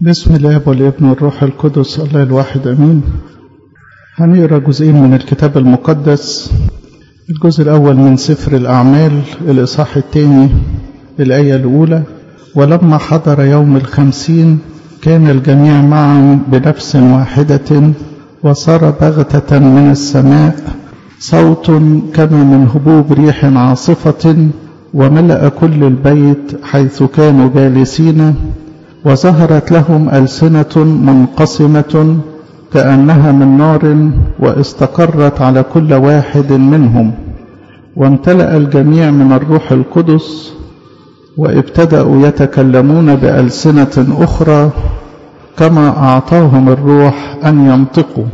بسم الله والابن والروح القدس الله الواحد امين هنقرا جزئين من الكتاب المقدس الجزء الاول من سفر الاعمال الاصحاح الثاني الايه الاولى ولما حضر يوم الخمسين كان الجميع معا بنفس واحده وصار بغته من السماء صوت كما من هبوب ريح عاصفه وملا كل البيت حيث كانوا جالسين وظهرت لهم ألسنة منقسمة كأنها من نار واستقرت على كل واحد منهم وامتلأ الجميع من الروح القدس وابتدأوا يتكلمون بألسنة أخرى كما أعطاهم الروح أن ينطقوا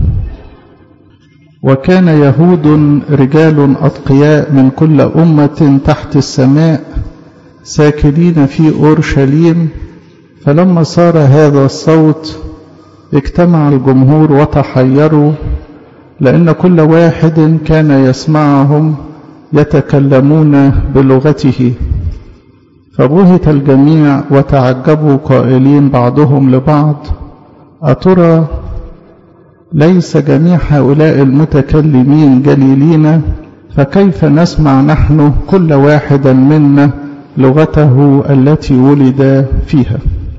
وكان يهود رجال أتقياء من كل أمة تحت السماء ساكنين في أورشليم فلما صار هذا الصوت اجتمع الجمهور وتحيروا لأن كل واحد كان يسمعهم يتكلمون بلغته فبهت الجميع وتعجبوا قائلين بعضهم لبعض أترى ليس جميع هؤلاء المتكلمين جليلين فكيف نسمع نحن كل واحد منا لغته التي ولد فيها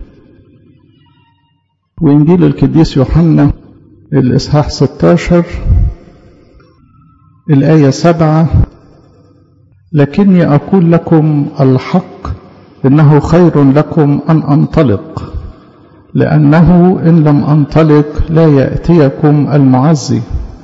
وإنجيل القديس يوحنا الإصحاح 16 الآية 7 لكني أقول لكم الحق إنه خير لكم أن أنطلق لأنه إن لم أنطلق لا يأتيكم المعزي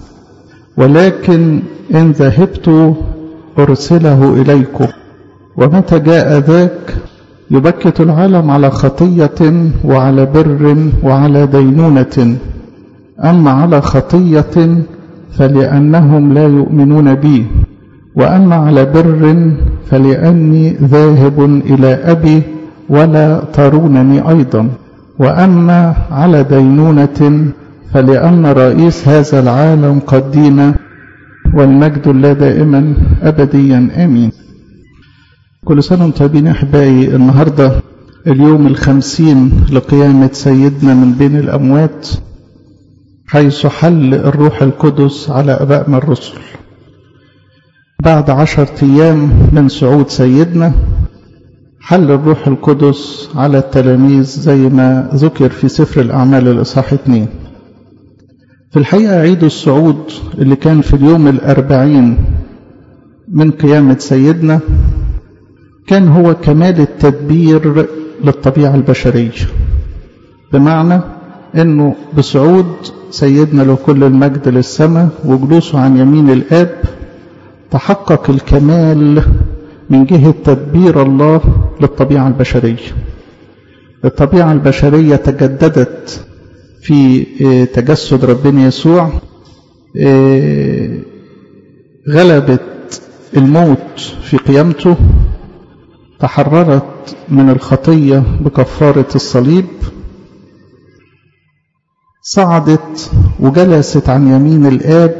ولكن إن ذهبت أرسله إليكم ومتى جاء ذاك يبكت العالم على خطية وعلى بر وعلى دينونة أما على خطية فلأنهم لا يؤمنون بي وأما على بر فلأني ذاهب إلى أبي ولا ترونني أيضا وأما على دينونة فلأن رئيس هذا العالم قد دين والمجد لا دائما أبديا آمين كل سنة وانتم طيبين أحبائي النهاردة اليوم الخمسين لقيامة سيدنا من بين الأموات حيث حل الروح القدس على أبائنا الرسل بعد عشرة أيام من صعود سيدنا حل الروح القدس على التلاميذ زي ما ذكر في سفر الأعمال الإصحاح 2 في الحقيقة عيد الصعود اللي كان في اليوم الأربعين من قيامة سيدنا كان هو كمال التدبير للطبيعة البشرية بمعنى أنه بصعود سيدنا له كل المجد للسماء وجلوسه عن يمين الآب تحقق الكمال من جهة تدبير الله للطبيعة البشرية الطبيعة البشرية تجددت في تجسد ربنا يسوع غلبت الموت في قيامته تحررت من الخطية بكفارة الصليب صعدت وجلست عن يمين الآب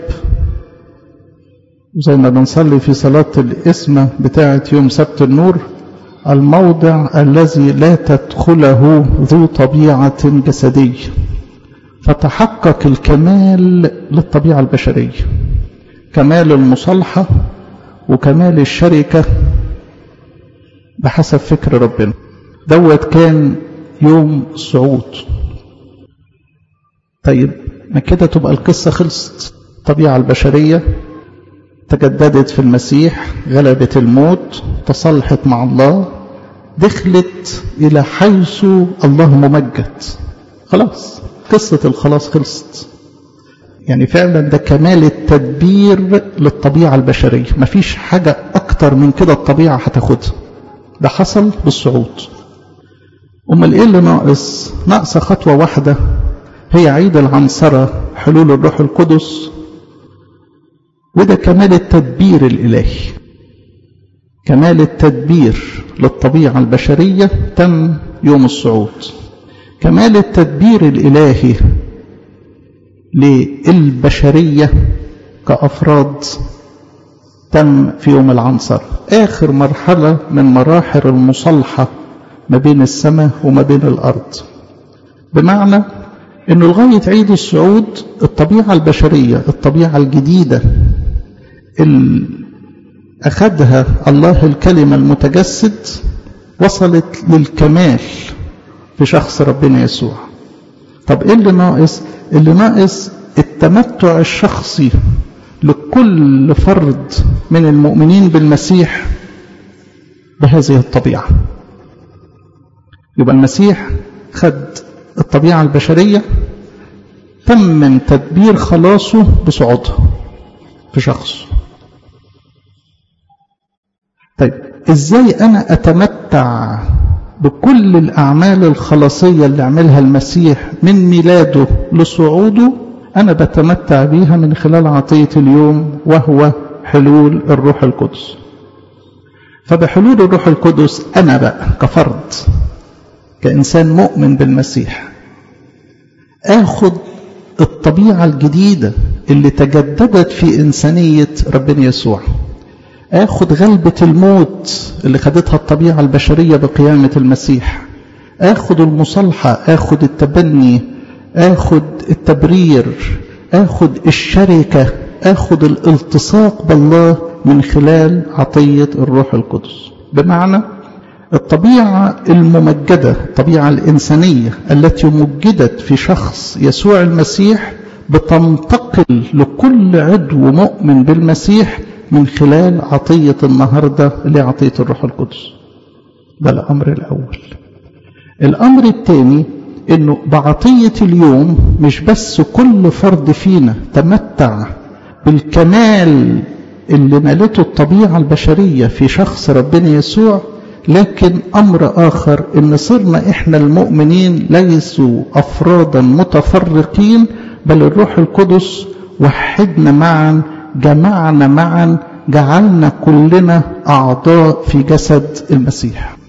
زي ما بنصلي في صلاة الإسمة بتاعة يوم سبت النور الموضع الذي لا تدخله ذو طبيعة جسدية فتحقق الكمال للطبيعة البشرية كمال المصالحة وكمال الشركة بحسب فكر ربنا دوت كان يوم الصعود طيب ما كده تبقى القصة خلصت الطبيعة البشرية تجددت في المسيح غلبت الموت تصالحت مع الله دخلت إلى حيث الله ممجد خلاص قصة الخلاص خلصت يعني فعلا ده كمال التدبير للطبيعة البشرية مفيش حاجة أكتر من كده الطبيعة هتاخدها ده حصل بالصعود امال ايه اللي ناقص ناقصه خطوه واحده هي عيد العنصره حلول الروح القدس وده كمال التدبير الالهي كمال التدبير للطبيعه البشريه تم يوم الصعود كمال التدبير الالهي للبشريه كافراد تم في يوم العنصر آخر مرحلة من مراحل المصالحة ما بين السماء وما بين الأرض بمعنى انه لغاية عيد الصعود الطبيعة البشرية الطبيعة الجديدة اللي أخذها الله الكلمة المتجسد وصلت للكمال في شخص ربنا يسوع طب ايه اللي ناقص اللي ناقص التمتع الشخصي لكل فرد من المؤمنين بالمسيح بهذه الطبيعة يبقى المسيح خد الطبيعة البشرية تم تدبير خلاصه بصعودها في شخصه طيب ازاي انا اتمتع بكل الاعمال الخلاصيه اللي عملها المسيح من ميلاده لصعوده انا بتمتع بيها من خلال عطيه اليوم وهو حلول الروح القدس فبحلول الروح القدس انا بقى كفرد كانسان مؤمن بالمسيح اخد الطبيعه الجديده اللي تجددت في انسانيه ربنا يسوع اخد غلبة الموت اللي خدتها الطبيعة البشرية بقيامة المسيح اخد المصالحة اخد التبني اخد التبرير اخد الشركة اخد الالتصاق بالله من خلال عطية الروح القدس بمعنى الطبيعة الممجدة الطبيعة الإنسانية التي مجدت في شخص يسوع المسيح بتنتقل لكل عضو مؤمن بالمسيح من خلال عطية النهاردة اللي عطية الروح القدس ده الأمر الأول الأمر الثاني أنه بعطية اليوم مش بس كل فرد فينا تمتع بالكمال اللي نالته الطبيعة البشرية في شخص ربنا يسوع لكن أمر آخر أن صرنا إحنا المؤمنين ليسوا أفرادا متفرقين بل الروح القدس وحدنا معا جمعنا معا جعلنا كلنا أعضاء في جسد المسيح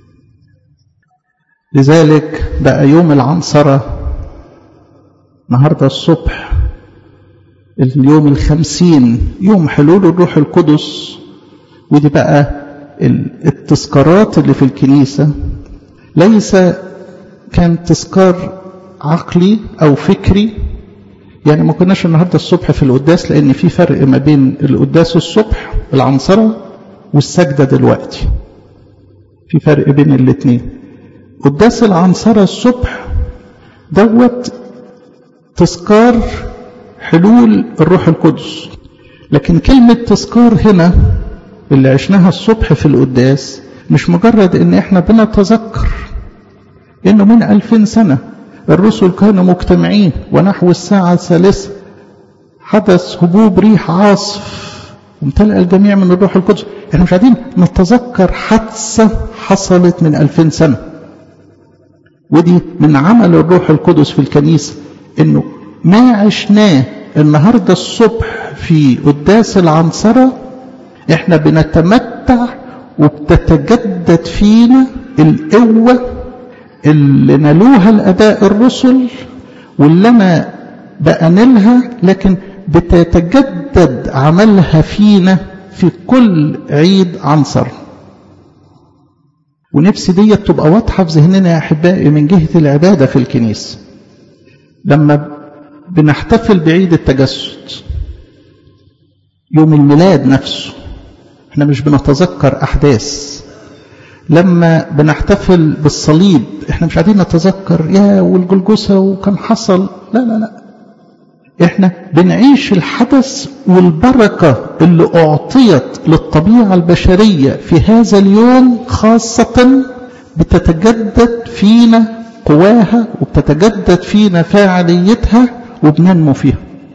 لذلك بقى يوم العنصرة النهاردة الصبح اليوم الخمسين يوم حلول الروح القدس ودي بقى التذكارات اللي في الكنيسة ليس كان تذكار عقلي أو فكري يعني ما كناش النهارده الصبح في القداس لان في فرق ما بين القداس الصبح العنصره والسجده دلوقتي في فرق بين الاثنين قداس العنصره الصبح دوت تذكار حلول الروح القدس لكن كلمه تذكار هنا اللي عشناها الصبح في القداس مش مجرد ان احنا بنتذكر انه من ألفين سنه الرسل كانوا مجتمعين ونحو الساعة الثالثة حدث هبوب ريح عاصف وامتلأ الجميع من الروح القدس احنا مش قاعدين نتذكر حادثة حصلت من ألفين سنة ودي من عمل الروح القدس في الكنيسة انه ما عشناه النهاردة الصبح في قداس العنصرة احنا بنتمتع وبتتجدد فينا القوة اللي نالوها الاباء الرسل واللي انا بأنلها لكن بتتجدد عملها فينا في كل عيد عنصر ونفسي دي تبقى واضحة في ذهننا يا أحبائي من جهة العبادة في الكنيسة لما بنحتفل بعيد التجسد يوم الميلاد نفسه احنا مش بنتذكر أحداث لما بنحتفل بالصليب احنا مش قاعدين نتذكر يا والجلجسة وكان حصل لا لا لا احنا بنعيش الحدث والبركة اللي اعطيت للطبيعة البشرية في هذا اليوم خاصة بتتجدد فينا قواها وبتتجدد فينا فاعليتها وبننمو فيها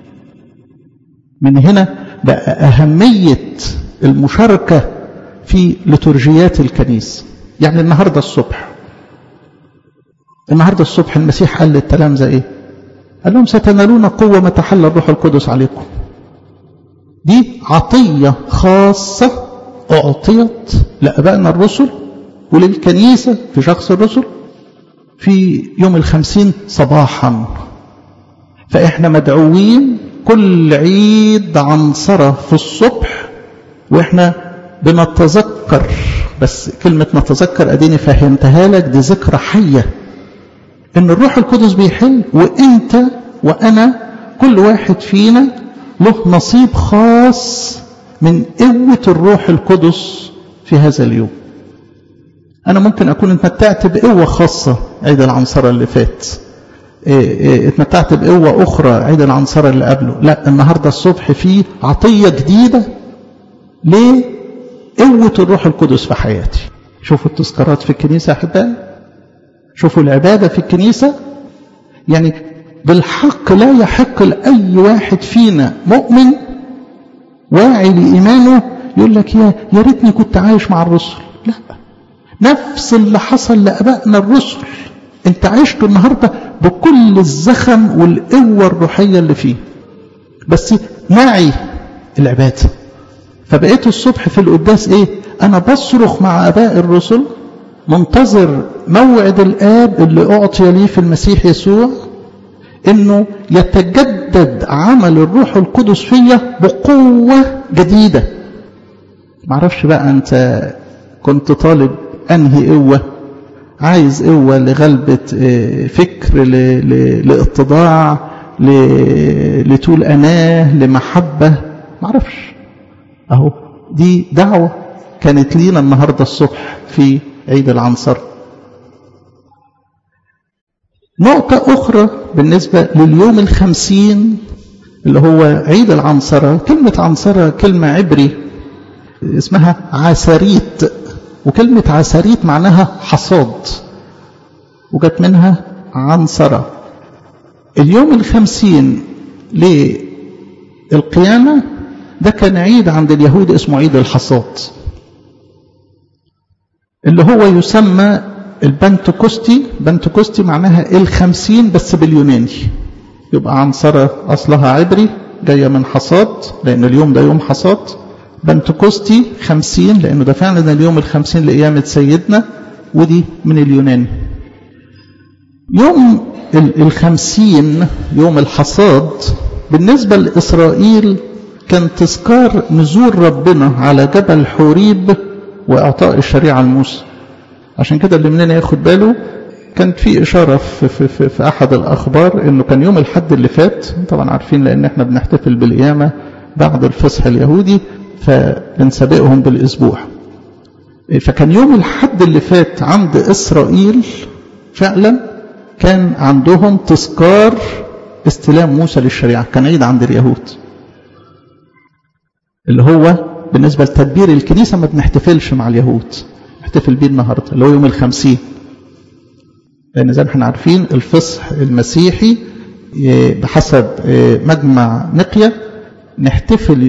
من هنا بقى أهمية المشاركة في لتورجيات الكنيسة يعني النهاردة الصبح النهاردة الصبح المسيح قال للتلامذة ايه قال لهم ستنالون قوة ما تحل الروح القدس عليكم دي عطية خاصة أعطيت لأبائنا الرسل وللكنيسة في شخص الرسل في يوم الخمسين صباحا فإحنا مدعوين كل عيد عنصرة في الصبح وإحنا بنتذكر بس كلمة نتذكر أديني فهمتها لك دي ذكرى حية ان الروح القدس بيحل وانت وانا كل واحد فينا له نصيب خاص من قوة الروح القدس في هذا اليوم أنا ممكن أكون اتمتعت بقوة خاصة عيد العنصرة اللي فات اتمتعت بقوة أخرى عيد العنصرة اللي قبله لا النهاردة الصبح فيه عطية جديدة لقوة الروح القدس في حياتي شوفوا التذكارات في الكنيسة أحبائي شوفوا العبادة في الكنيسة يعني بالحق لا يحق لأي واحد فينا مؤمن واعي لإيمانه يقول لك يا يا ريتني كنت عايش مع الرسل لا نفس اللي حصل لأبائنا الرسل انت عشت النهاردة بكل الزخم والقوة الروحية اللي فيه بس معي العبادة فبقيت الصبح في القداس ايه انا بصرخ مع اباء الرسل منتظر موعد الاب اللي اعطي لي في المسيح يسوع انه يتجدد عمل الروح القدس فيا بقوة جديدة معرفش بقى انت كنت طالب انهي قوة عايز قوة لغلبة فكر لاتضاع لطول أناه لمحبة معرفش أهو دي دعوة كانت لينا النهاردة الصبح في عيد العنصر نقطة أخرى بالنسبة لليوم الخمسين اللي هو عيد العنصرة كلمة عنصرة كلمة عبري اسمها عسريت وكلمة عسريت معناها حصاد وجت منها عنصرة اليوم الخمسين للقيامة ده كان عيد عند اليهود اسمه عيد الحصاد اللي هو يسمى البنتكوستي بنتكوستي معناها الخمسين بس باليوناني يبقى عنصرة أصلها عبري جاية من حصاد لأن اليوم ده يوم حصاد بنتكوستي خمسين لأنه ده فعلا اليوم الخمسين لقيامة سيدنا ودي من اليونان يوم الخمسين يوم الحصاد بالنسبة لإسرائيل كان تذكار نزول ربنا على جبل حوريب وإعطاء الشريعة لموسى عشان كده اللي مننا ياخد باله كانت في إشارة في, في, في, في أحد الأخبار إنه كان يوم الحد اللي فات طبعا عارفين لأن إحنا بنحتفل بالقيامة بعد الفصح اليهودي فبنسابقهم بالأسبوع فكان يوم الحد اللي فات عند إسرائيل فعلا كان عندهم تذكار استلام موسى للشريعة كان عيد عند اليهود اللي هو بالنسبة لتدبير الكنيسة ما بنحتفلش مع اليهود نحتفل بيه النهاردة اللي هو يوم الخمسين لأن زي ما احنا عارفين الفصح المسيحي بحسب مجمع نقية نحتفل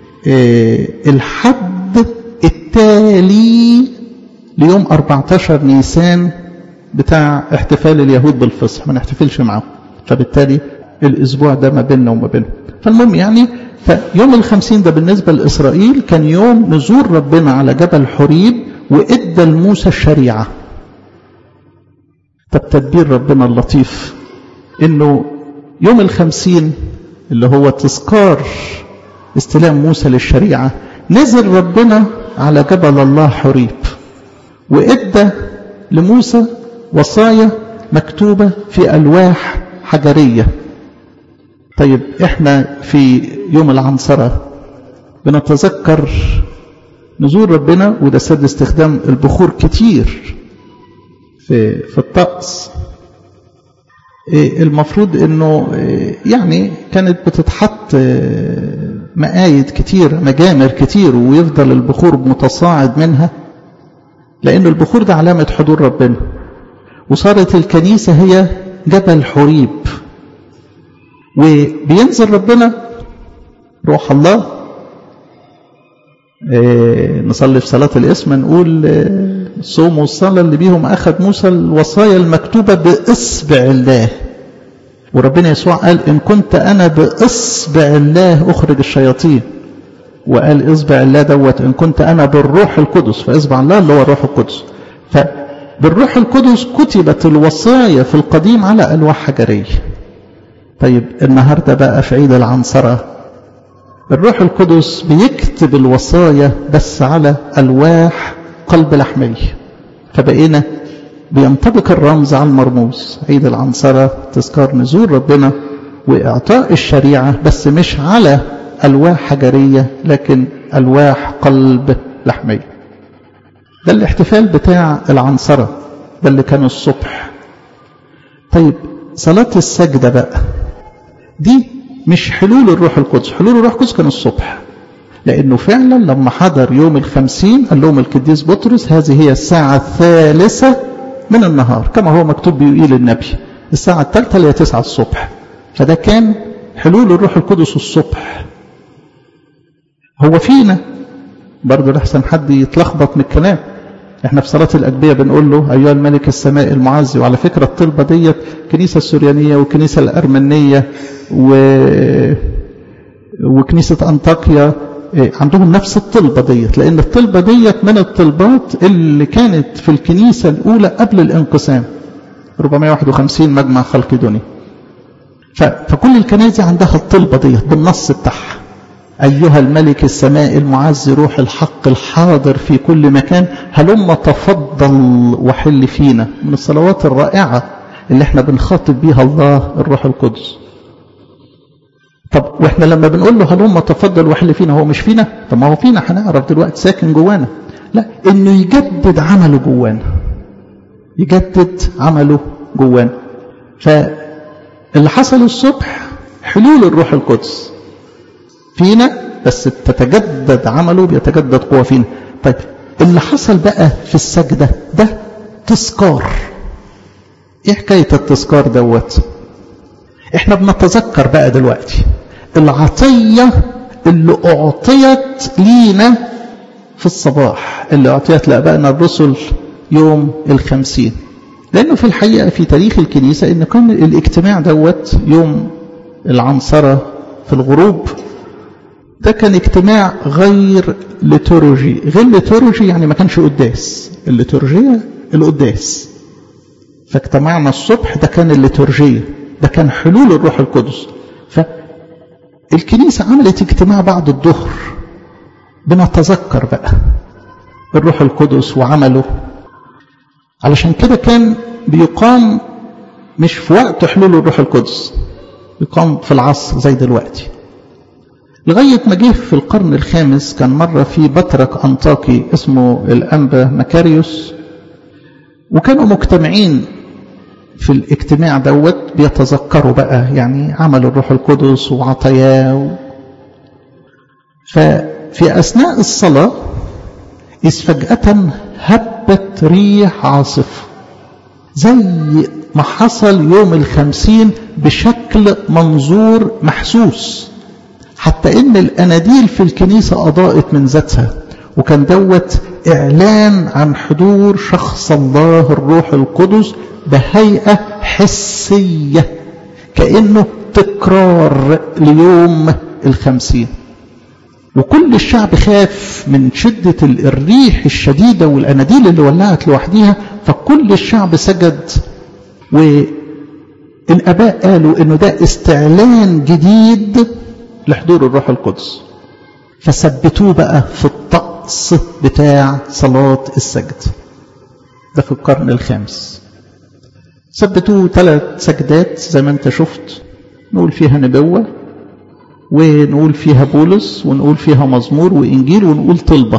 الحد التالي ليوم 14 نيسان بتاع احتفال اليهود بالفصح ما نحتفلش معاهم فبالتالي الاسبوع ده ما بيننا وما بينهم فالمهم يعني فيوم الخمسين ده بالنسبة لإسرائيل كان يوم نزول ربنا على جبل حريب وإدى لموسى الشريعة طب تدبير ربنا اللطيف إنه يوم الخمسين اللي هو تذكار استلام موسى للشريعة نزل ربنا على جبل الله حريب وإدى لموسى وصايا مكتوبة في ألواح حجرية طيب احنا في يوم العنصرة بنتذكر نزول ربنا وده سد استخدام البخور كتير في في الطقس المفروض انه يعني كانت بتتحط مقايد كتير مجامر كتير ويفضل البخور متصاعد منها لأن البخور ده علامة حضور ربنا وصارت الكنيسة هي جبل حريب وبينزل ربنا روح الله إيه نصلي في صلاة الاسم نقول إيه الصوم والصلاة اللي بيهم أخذ موسى الوصايا المكتوبة بإصبع الله وربنا يسوع قال إن كنت أنا بإصبع الله أخرج الشياطين وقال إصبع الله دوت إن كنت أنا بالروح القدس فإصبع الله اللي هو الروح القدس فبالروح القدس كتبت الوصايا في القديم على ألواح حجرية طيب النهاردة بقى في عيد العنصرة الروح القدس بيكتب الوصايا بس على ألواح قلب لحمية فبقينا بينطبق الرمز على المرموز عيد العنصرة تذكار نزول ربنا وإعطاء الشريعة بس مش على ألواح حجرية لكن ألواح قلب لحمية ده الاحتفال بتاع العنصرة ده اللي كان الصبح طيب صلاة السجدة بقى دي مش حلول الروح القدس حلول الروح القدس كان الصبح لأنه فعلا لما حضر يوم الخمسين قال لهم القديس بطرس هذه هي الساعة الثالثة من النهار كما هو مكتوب بيقول النبي الساعة الثالثة اللي هي تسعة الصبح فده كان حلول الروح القدس الصبح هو فينا برضه لحسن حد يتلخبط من الكلام احنا في صلاة الأدبية بنقول له أيها الملك السماء المعزي وعلى فكرة الطلبة ديت الكنيسة السوريانية والكنيسة الأرمنية و... وكنيسة أنطاكيا عندهم نفس الطلبة ديت لأن الطلبة ديت من الطلبات اللي كانت في الكنيسة الأولى قبل الانقسام 451 مجمع خلق دنيا ف... فكل الكنائس عندها الطلبة ديت بالنص بتاعها أيها الملك السماء المعز روح الحق الحاضر في كل مكان هلم تفضل وحل فينا من الصلوات الرائعة اللي احنا بنخاطب بيها الله الروح القدس طب واحنا لما بنقول له هلم تفضل وحل فينا هو مش فينا طب ما هو فينا هنعرف دلوقتي ساكن جوانا لا انه يجدد عمله جوانا يجدد عمله جوانا فاللي حصل الصبح حلول الروح القدس فينا بس تتجدد عمله بيتجدد قوة فينا طيب اللي حصل بقى في السجدة ده تذكار ايه حكاية التذكار دوت احنا بنتذكر بقى دلوقتي العطية اللي اعطيت لينا في الصباح اللي اعطيت لابائنا الرسل يوم الخمسين لانه في الحقيقة في تاريخ الكنيسة ان كان الاجتماع دوت يوم العنصرة في الغروب ده كان اجتماع غير ليتورجي غير ليتورجي يعني ما كانش قداس الليتورجية القداس فاجتمعنا الصبح ده كان الليتورجية ده كان حلول الروح القدس فالكنيسة عملت اجتماع بعد الظهر بنتذكر بقى الروح القدس وعمله علشان كده كان بيقام مش في وقت حلول الروح القدس بيقام في العصر زي دلوقتي لغاية ما جه في القرن الخامس كان مرة في بطرك أنطاكي اسمه الأنبا مكاريوس وكانوا مجتمعين في الاجتماع دوت بيتذكروا بقى يعني عمل الروح القدس وعطاياه و... ففي أثناء الصلاة إذ فجأة هبت ريح عاصفة زي ما حصل يوم الخمسين بشكل منظور محسوس حتى ان الاناديل في الكنيسة اضاءت من ذاتها وكان دوت اعلان عن حضور شخص الله الروح القدس بهيئة حسية كأنه تكرار ليوم الخمسين وكل الشعب خاف من شدة الريح الشديدة والأناديل اللي ولعت لوحديها فكل الشعب سجد والآباء قالوا إنه ده استعلان جديد لحضور الروح القدس فثبتوه بقى في الطقس بتاع صلاة السجد ده في القرن الخامس ثبتوه ثلاث سجدات زي ما انت شفت نقول فيها نبوة ونقول فيها بولس ونقول فيها مزمور وإنجيل ونقول طلبة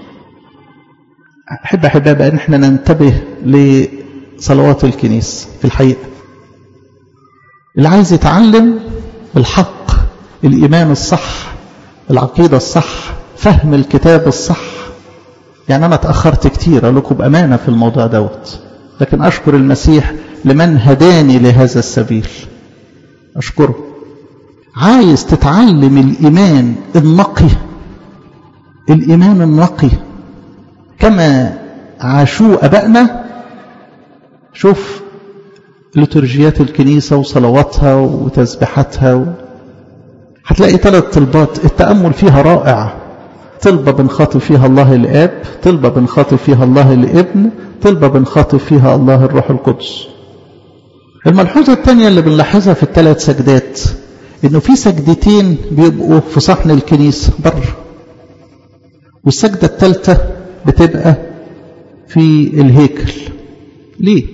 أحب أحبها بقى إن احنا ننتبه لصلوات الكنيسة في الحقيقة اللي عايز يتعلم الحق الإيمان الصح العقيدة الصح فهم الكتاب الصح يعني أنا تأخرت كتير أقول لكم بأمانة في الموضوع دوت لكن أشكر المسيح لمن هداني لهذا السبيل أشكره عايز تتعلم الإيمان النقي الإيمان النقي كما عاشوا أبائنا شوف لترجيات الكنيسة وصلواتها وتسبيحاتها و... هتلاقي ثلاث طلبات التأمل فيها رائع طلبة بنخاطب فيها الله الآب طلبة بنخاطب فيها الله الابن طلبة بنخاطب فيها الله الروح القدس الملحوظة الثانية اللي بنلاحظها في الثلاث سجدات انه في سجدتين بيبقوا في صحن الكنيسة بره والسجدة الثالثة بتبقى في الهيكل ليه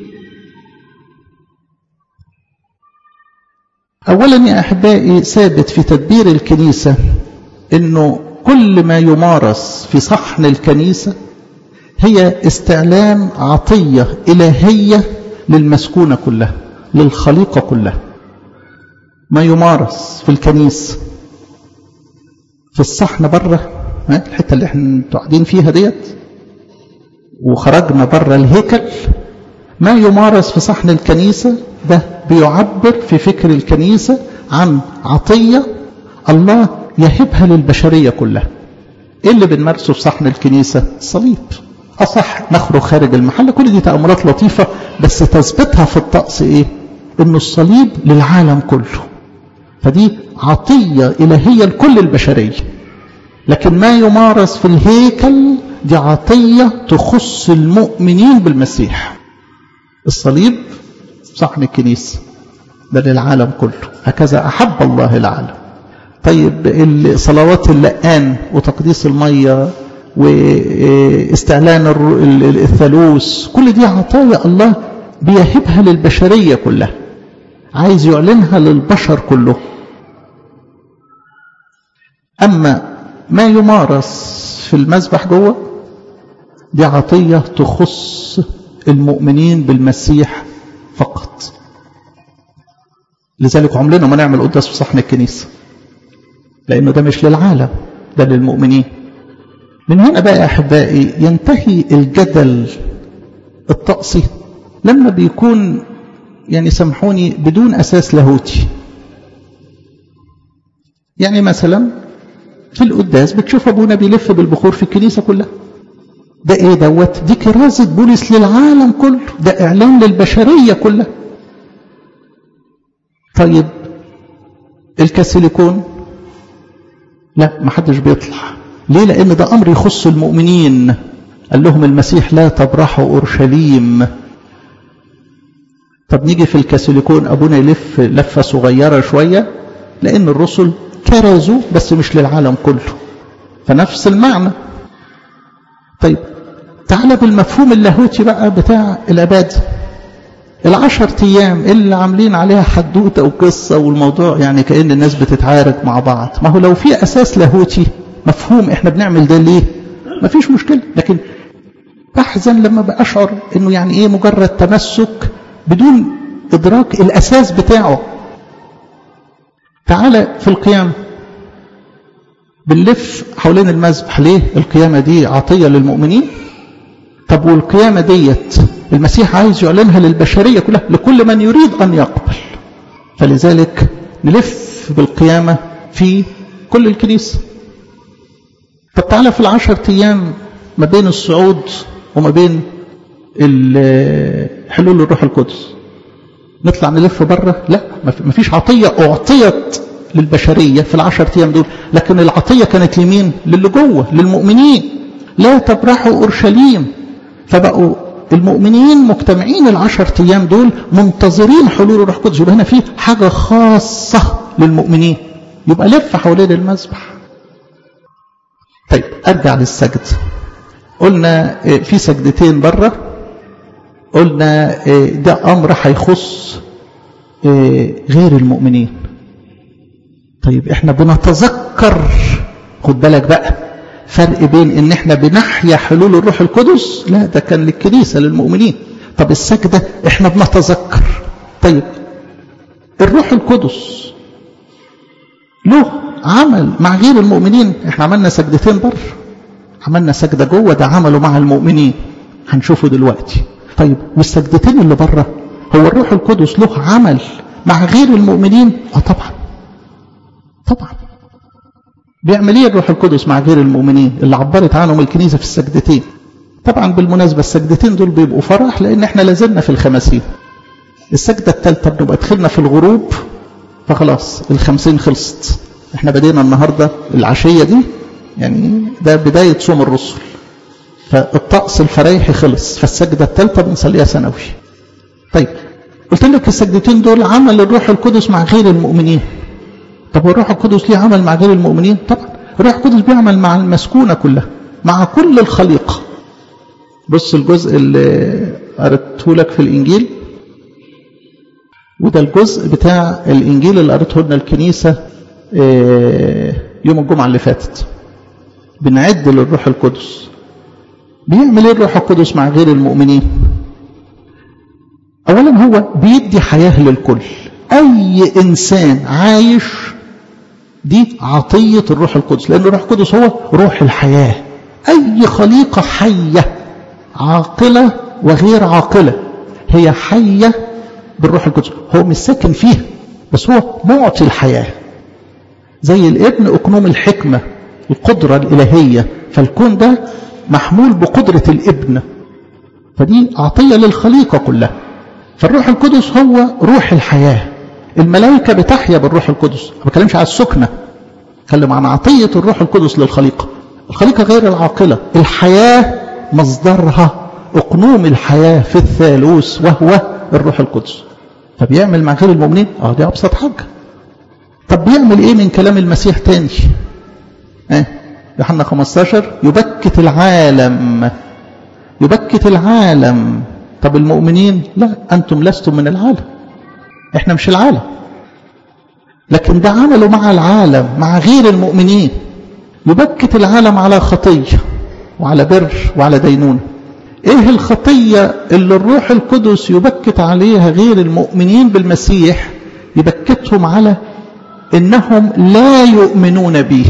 أولا يا أحبائي ثابت في تدبير الكنيسة أنه كل ما يمارس في صحن الكنيسة هي استعلام عطية إلهية للمسكونة كلها للخليقة كلها ما يمارس في الكنيسة في الصحن بره الحتة اللي احنا قاعدين فيها ديت وخرجنا بره الهيكل ما يمارس في صحن الكنيسة ده بيعبر في فكر الكنيسة عن عطية الله يهبها للبشرية كلها ايه اللي بنمارسه في صحن الكنيسة الصليب أصح نخرج خارج المحل كل دي تأملات لطيفة بس تثبتها في الطقس ايه انه الصليب للعالم كله فدي عطية إلهية لكل البشرية لكن ما يمارس في الهيكل دي عطية تخص المؤمنين بالمسيح الصليب صحن الكنيسة ده للعالم كله هكذا أحب الله العالم طيب صلوات اللقان وتقديس المية واستعلان الثالوث كل دي عطايا الله بيهبها للبشرية كلها عايز يعلنها للبشر كله أما ما يمارس في المذبح جوه دي عطية تخص المؤمنين بالمسيح فقط لذلك عمرنا ما نعمل قداس في صحن الكنيسة لأنه ده مش للعالم ده للمؤمنين من هنا بقى يا أحبائي ينتهي الجدل الطقسي لما بيكون يعني سامحوني بدون أساس لاهوتي يعني مثلا في القداس بتشوف أبونا بيلف بالبخور في الكنيسة كلها ده ايه دوت دي كرازة بولس للعالم كله ده اعلان للبشرية كلها طيب الكاسيليكون لا ما حدش بيطلع ليه لان ده امر يخص المؤمنين قال لهم المسيح لا تبرحوا اورشليم طب نيجي في الكاسيليكون ابونا يلف لفه صغيره شويه لان الرسل كرزوا بس مش للعالم كله فنفس المعنى طيب تعالى بالمفهوم اللاهوتي بقى بتاع العباده العشر ايام اللي عاملين عليها حدوته وقصه والموضوع يعني كان الناس بتتعارك مع بعض ما هو لو في اساس لاهوتي مفهوم احنا بنعمل ده ليه ما فيش مشكله لكن بحزن لما بأشعر انه يعني ايه مجرد تمسك بدون ادراك الاساس بتاعه تعالى في القيامه بنلف حوالين المذبح ليه القيامه دي عطيه للمؤمنين طب والقيامه ديت المسيح عايز يعلنها للبشريه كلها لكل من يريد ان يقبل فلذلك نلف بالقيامه في كل الكنيسه طب تعالى في العشر ايام ما بين الصعود وما بين حلول الروح القدس نطلع نلف بره لا ما فيش عطيه اعطيت للبشريه في العشر ايام دول لكن العطيه كانت لمين للي جوه للمؤمنين لا تبرحوا اورشليم فبقوا المؤمنين مجتمعين العشر ايام دول منتظرين حلول الروح القدس يبقى هنا في حاجه خاصه للمؤمنين يبقى لف حوالين المذبح طيب ارجع للسجد قلنا في سجدتين بره قلنا ده امر هيخص غير المؤمنين طيب احنا بنتذكر خد بالك بقى فرق بين ان احنا بنحيا حلول الروح القدس لا ده كان للكنيسه للمؤمنين طب السجده احنا بنتذكر طيب الروح القدس له عمل مع غير المؤمنين احنا عملنا سجدتين بره عملنا سجدة جوه ده عمله مع المؤمنين هنشوفه دلوقتي طيب والسجدتين اللي بره هو الروح القدس له عمل مع غير المؤمنين اه طبعا طبعا بيعمل ايه الروح القدس مع غير المؤمنين اللي عبرت عنهم الكنيسه في السجدتين طبعا بالمناسبه السجدتين دول بيبقوا فرح لان احنا لازلنا في الخمسين السجده الثالثه بنبقى دخلنا في الغروب فخلاص الخمسين خلصت احنا بدينا النهاردة العشية دي يعني ده بداية صوم الرسل فالطقس الفريحي خلص فالسجدة الثالثة بنصليها سنوي طيب قلت لك السجدتين دول عمل الروح القدس مع غير المؤمنين طب والروح القدس ليه عمل مع غير المؤمنين طبعا الروح القدس بيعمل مع المسكونة كلها مع كل الخليقة بص الجزء اللي قريته لك في الإنجيل وده الجزء بتاع الإنجيل اللي قريته لنا الكنيسة يوم الجمعة اللي فاتت بنعد للروح القدس بيعمل ايه الروح القدس مع غير المؤمنين اولا هو بيدي حياة للكل اي انسان عايش دي عطية الروح القدس لان الروح القدس هو روح الحياة اي خليقة حية عاقلة وغير عاقلة هي حية بالروح القدس هو مش ساكن فيها بس هو معطي الحياة زي الابن اقنوم الحكمة القدرة الالهية فالكون ده محمول بقدرة الابن فدي عطية للخليقة كلها فالروح القدس هو روح الحياة الملائكة بتحيا بالروح القدس ما بتكلمش على السكنة بتكلم عن عطية الروح القدس للخليقة الخليقة غير العاقلة الحياة مصدرها أقنوم الحياة في الثالوث وهو الروح القدس فبيعمل مع غير المؤمنين اه دي أبسط حاجة طب بيعمل ايه من كلام المسيح تاني اه يوحنا 15 يبكت العالم يبكت العالم طب المؤمنين لا أنتم لستم من العالم احنا مش العالم لكن ده عمله مع العالم مع غير المؤمنين يبكت العالم على خطية وعلى بر وعلى دينونة ايه الخطية اللي الروح القدس يبكت عليها غير المؤمنين بالمسيح يبكتهم على انهم لا يؤمنون به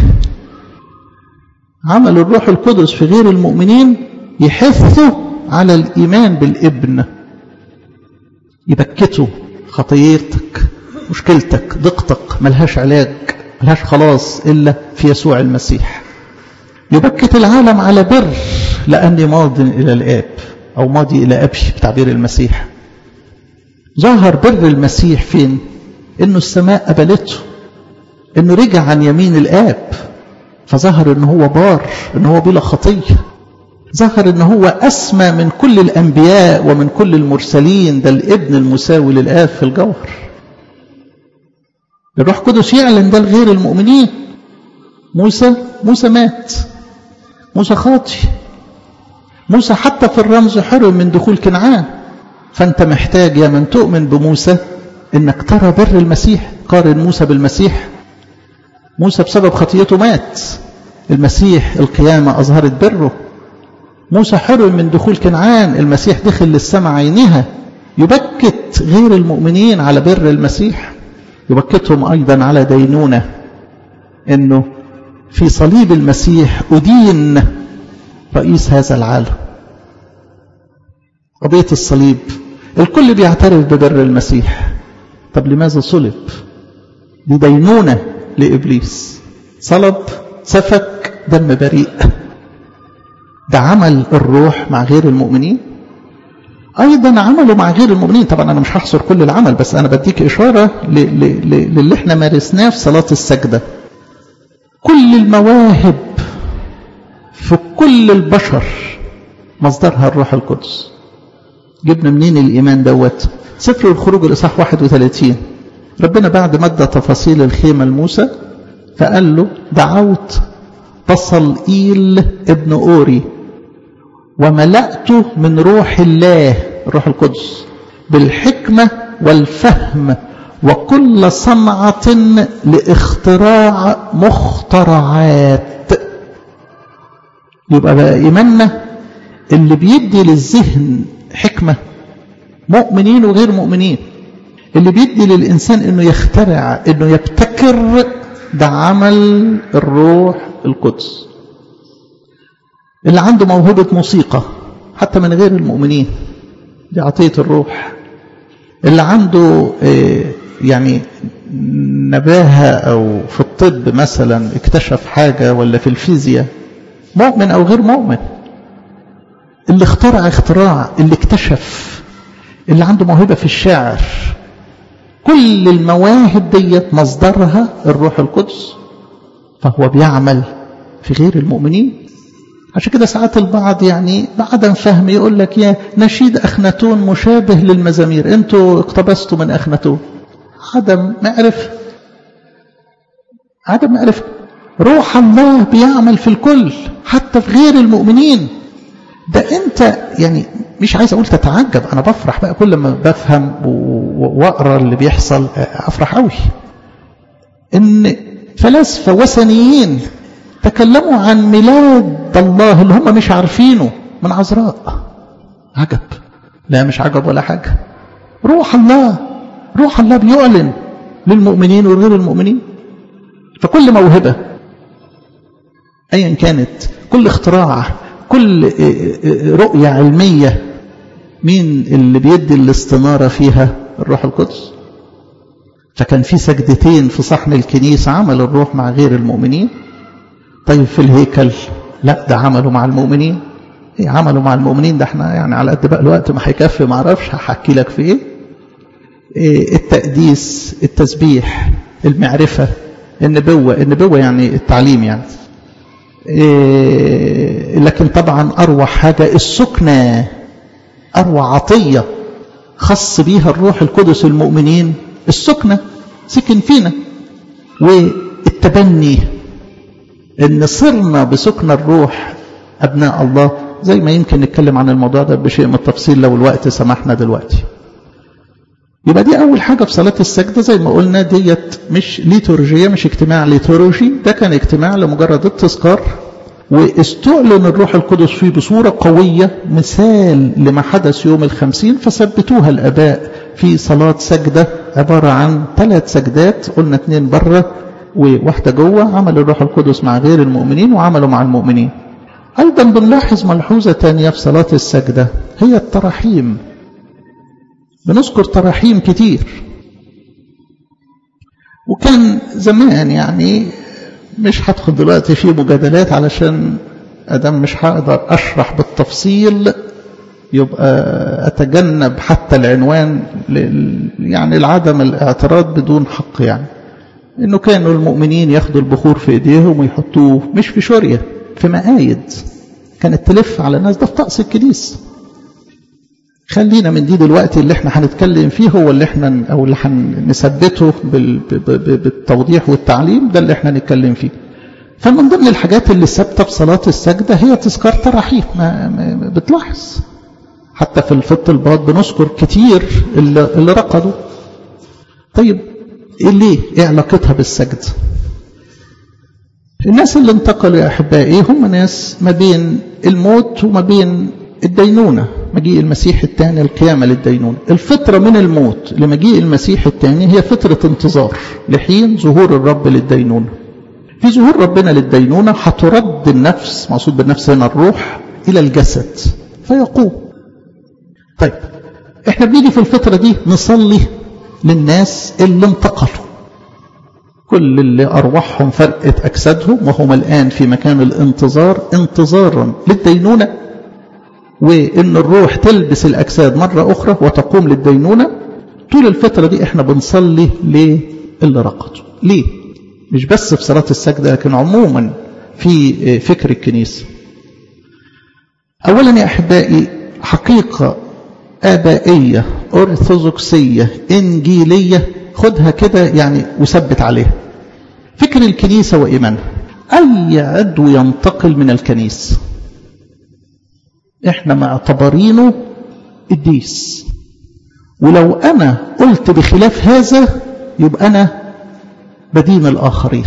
عمل الروح القدس في غير المؤمنين يحثوا على الإيمان بالابن يبكتوا خطيتك مشكلتك ضغطك ملهاش علاج ملهاش خلاص إلا في يسوع المسيح يبكت العالم على بر لأني ماض إلى الآب أو ماضي إلى أبي بتعبير المسيح ظهر بر المسيح فين إنه السماء قبلته إنه رجع عن يمين الآب فظهر إنه هو بار إنه هو بلا خطية ظهر إنه هو أسمى من كل الأنبياء ومن كل المرسلين ده الابن المساوي للآب في الجوهر الروح القدس يعلن ده لغير المؤمنين موسى موسى مات موسى خاطي موسى حتى في الرمز حرم من دخول كنعان فأنت محتاج يا من تؤمن بموسى إنك ترى بر المسيح قارن موسى بالمسيح موسى بسبب خطيته مات المسيح القيامة أظهرت بره موسى حرم من دخول كنعان المسيح دخل للسماء عينها يبكت غير المؤمنين على بر المسيح يبكتهم أيضا على دينونة أنه في صليب المسيح أدين رئيس هذا العالم قضية الصليب الكل بيعترف ببر المسيح طب لماذا صلب دي دينونة لإبليس صلب سفك دم بريء ده عمل الروح مع غير المؤمنين أيضا عمله مع غير المؤمنين طبعا أنا مش هحصر كل العمل بس أنا بديك إشارة للي احنا مارسناه في صلاة السجدة كل المواهب في كل البشر مصدرها الروح القدس جبنا منين الإيمان دوت سفر الخروج الإصحاح 31 ربنا بعد ما ادى تفاصيل الخيمة لموسى فقال له دعوت بصل إيل ابن أوري وملأته من روح الله الروح القدس بالحكمة والفهم وكل صنعة لاختراع مخترعات يبقى بقى إيماننا اللي بيدي للذهن حكمة مؤمنين وغير مؤمنين اللي بيدي للإنسان أنه يخترع أنه يبتكر ده عمل الروح القدس اللي عنده موهبة موسيقى حتى من غير المؤمنين دي عطية الروح اللي عنده يعني نباهة أو في الطب مثلا اكتشف حاجة ولا في الفيزياء مؤمن أو غير مؤمن اللي اخترع اختراع اللي اكتشف اللي عنده موهبة في الشعر كل المواهب ديت مصدرها الروح القدس فهو بيعمل في غير المؤمنين عشان كده ساعات البعض يعني بعدم فهم يقول لك يا نشيد أخناتون مشابه للمزامير انتوا اقتبستوا من أخناتون عدم معرفة عدم معرفة روح الله بيعمل في الكل حتى في غير المؤمنين ده انت يعني مش عايز اقول تتعجب انا بفرح بقى كل ما بفهم واقرا اللي بيحصل افرح قوي ان فلاسفه وثنيين تكلموا عن ميلاد الله اللي هم مش عارفينه من عذراء عجب لا مش عجب ولا حاجه روح الله روح الله بيعلن للمؤمنين وغير المؤمنين فكل موهبه ايا كانت كل اختراع كل رؤيه علميه مين اللي بيدي الاستناره فيها الروح القدس فكان في سجدتين في صحن الكنيسه عمل الروح مع غير المؤمنين طيب في الهيكل لا ده عملوا مع المؤمنين ايه عملوا مع المؤمنين ده احنا يعني على قد بقى الوقت ما هيكفي ما اعرفش هحكي لك في ايه, إيه التقديس التسبيح المعرفه النبوه النبوه يعني التعليم يعني إيه لكن طبعا اروع حاجه السكنه اروع عطيه خص بيها الروح القدس المؤمنين السكنه سكن فينا والتبني ان صرنا بسكن الروح ابناء الله زي ما يمكن نتكلم عن الموضوع ده بشيء من التفصيل لو الوقت سمحنا دلوقتي يبقى دي اول حاجه في صلاه السجده زي ما قلنا ديت مش ليتورجيه مش اجتماع ليتورجي ده كان اجتماع لمجرد التذكار واستعلن الروح القدس فيه بصورة قوية مثال لما حدث يوم الخمسين فثبتوها الأباء في صلاة سجدة عبارة عن ثلاث سجدات قلنا اثنين بره وواحدة جوه عمل الروح القدس مع غير المؤمنين وعملوا مع المؤمنين أيضا بنلاحظ ملحوظة تانية في صلاة السجدة هي التراحيم بنذكر تراحيم كتير وكان زمان يعني مش هدخل دلوقتي في مجادلات علشان ادام مش هقدر اشرح بالتفصيل يبقى اتجنب حتى العنوان يعني لعدم الاعتراض بدون حق يعني انه كانوا المؤمنين ياخدوا البخور في ايديهم ويحطوه مش في شوريه في مقايد كانت تلف على الناس ده في طقس الكنيسه خلينا من دي دلوقتي اللي احنا هنتكلم فيه هو اللي احنا او اللي هنثبته بالتوضيح والتعليم ده اللي احنا هنتكلم فيه فمن ضمن الحاجات اللي ثابته في صلاه السجده هي تذكار تراحيم ما, ما بتلاحظ حتى في الفط الباط بنذكر كتير اللي, اللي رقدوا طيب ايه ليه ايه علاقتها بالسجد الناس اللي انتقلوا يا احبائي هم ناس ما بين الموت وما بين الدينونه مجيء المسيح الثاني القيامة للدينونة الفترة من الموت لمجيء المسيح الثاني هي فترة انتظار لحين ظهور الرب للدينونة في ظهور ربنا للدينونة هترد النفس مقصود بالنفس هنا الروح إلى الجسد فيقوم طيب احنا بنيجي في الفترة دي نصلي للناس اللي انتقلوا كل اللي أرواحهم فرقت أجسادهم وهم الآن في مكان الانتظار انتظارا للدينونة وان الروح تلبس الاجساد مره اخرى وتقوم للدينونه طول الفتره دي احنا بنصلي للي رقدوا ليه مش بس في صلاه السجده لكن عموما في فكر الكنيسه اولا يا احبائي حقيقه ابائيه ارثوذكسيه انجيليه خدها كده يعني وثبت عليها فكر الكنيسه وايمانها اي عضو ينتقل من الكنيسه احنا معتبرينه قديس ولو انا قلت بخلاف هذا يبقى انا بدين الاخرين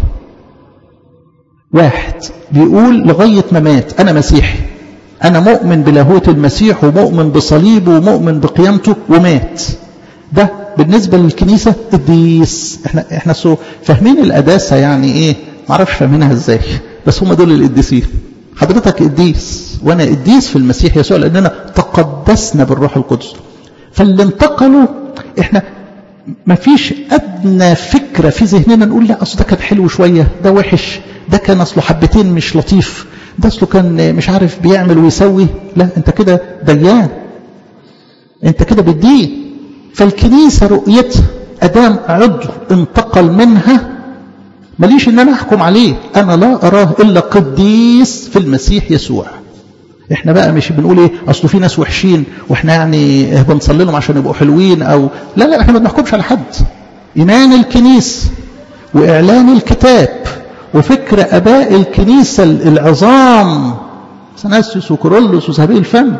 واحد بيقول لغايه ما مات انا مسيحي انا مؤمن بلاهوت المسيح ومؤمن بصليبه ومؤمن بقيامته ومات ده بالنسبه للكنيسه قديس احنا احنا سو فاهمين القداسه يعني ايه معرفش فاهمينها ازاي بس هم دول القديسين حضرتك قديس وانا قديس في المسيح يسوع لاننا تقدسنا بالروح القدس فاللي انتقلوا احنا ما فيش ادنى فكره في ذهننا نقول لا اصل ده كان حلو شويه ده وحش ده كان اصله حبتين مش لطيف ده اصله كان مش عارف بيعمل ويسوي لا انت كده ديان انت كده بتدين فالكنيسه رؤيتها ادام عضو انتقل منها ماليش ان انا احكم عليه انا لا اراه الا قديس في المسيح يسوع احنا بقى مش بنقول ايه اصل في ناس وحشين واحنا يعني بنصلي لهم عشان يبقوا حلوين او لا لا احنا ما بنحكمش على حد ايمان الكنيسه واعلان الكتاب وفكر اباء الكنيسه العظام سناسيوس وكورولوس وزهبيل الفم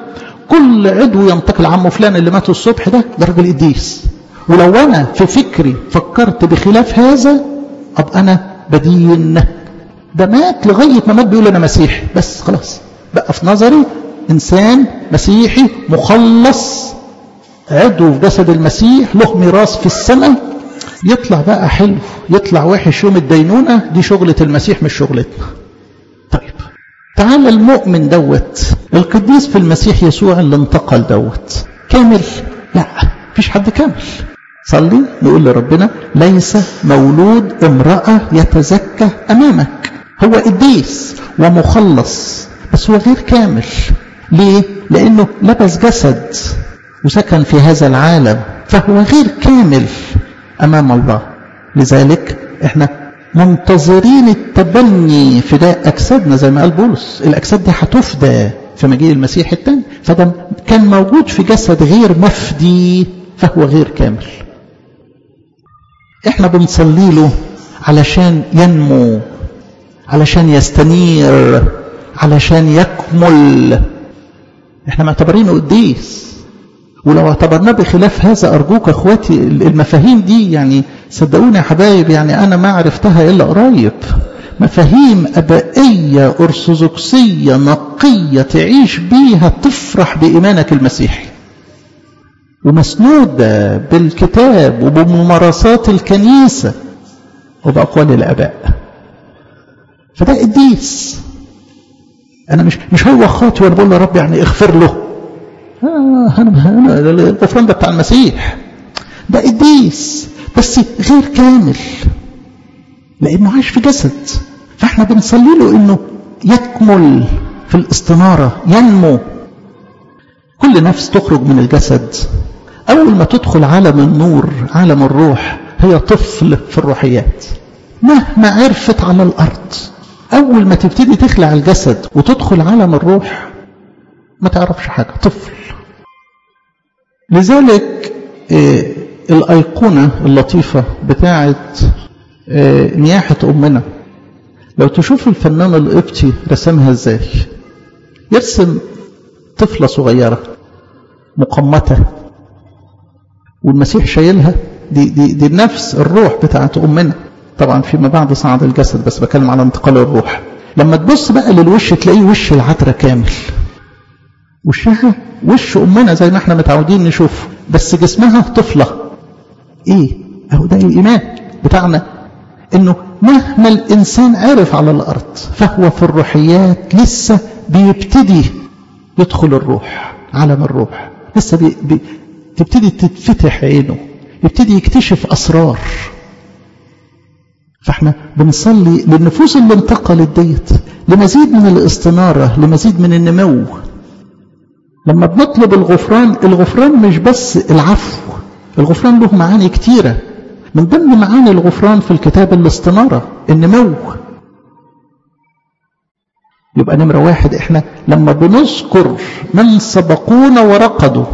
كل عضو ينتقل عمه فلان اللي مات الصبح ده ده راجل قديس ولو انا في فكري فكرت بخلاف هذا ابقى انا بدين ده مات لغايه ما مات بيقول انا مسيحي بس خلاص بقى في نظري انسان مسيحي مخلص عضو في جسد المسيح له ميراث في السماء يطلع بقى حلو يطلع وحش يوم الدينونه دي شغله المسيح مش شغلتنا طيب تعالى المؤمن دوت القديس في المسيح يسوع اللي انتقل دوت كامل لا مفيش حد كامل صلي نقول لربنا ليس مولود امرأة يتزكى أمامك هو قديس ومخلص بس هو غير كامل ليه؟ لأنه لبس جسد وسكن في هذا العالم فهو غير كامل أمام الله لذلك احنا منتظرين التبني فداء أجسادنا زي ما قال بولس الأجساد دي هتفدى في مجيء المسيح الثاني فده كان موجود في جسد غير مفدي فهو غير كامل احنا بنصلي له علشان ينمو علشان يستنير علشان يكمل احنا معتبرينه قديس ولو اعتبرناه بخلاف هذا ارجوك اخواتي المفاهيم دي يعني صدقوني يا حبايب يعني انا ما عرفتها الا قريب مفاهيم ابائيه ارثوذكسيه نقيه تعيش بيها تفرح بايمانك المسيحي ومسنودة بالكتاب وبممارسات الكنيسة وبأقوال الآباء فده قديس أنا مش مش هو خاطي وأنا بقول له رب يعني اغفر له آه أنا أنا الغفران ده بتاع المسيح ده قديس بس غير كامل لأنه عايش في جسد فإحنا بنصلي له إنه يكمل في الاستنارة ينمو كل نفس تخرج من الجسد أول ما تدخل عالم النور عالم الروح هي طفل في الروحيات مهما عرفت على الأرض أول ما تبتدي تخلع الجسد وتدخل عالم الروح ما تعرفش حاجة طفل لذلك إيه الأيقونة اللطيفة بتاعة إيه نياحة أمنا لو تشوف الفنان القبطي رسمها ازاي يرسم طفلة صغيرة مقمتة والمسيح شايلها دي, دي, دي النفس الروح بتاعت أمنا طبعا فيما بعد صعد الجسد بس بكلم على انتقال الروح لما تبص بقى للوش تلاقيه وش العذراء كامل وشها وش أمنا زي ما احنا متعودين نشوف بس جسمها طفلة ايه اهو ده الإيمان بتاعنا انه مهما الإنسان عرف على الأرض فهو في الروحيات لسه بيبتدي يدخل الروح عالم الروح لسه بي بي تبتدي تتفتح عينه يبتدي يكتشف أسرار فاحنا بنصلي للنفوس اللي انتقلت ديت لمزيد من الاستنارة لمزيد من النمو لما بنطلب الغفران الغفران مش بس العفو الغفران له معاني كتيرة من ضمن معاني الغفران في الكتاب الاستنارة النمو يبقى نمرة واحد احنا لما بنذكر من سبقونا ورقدوا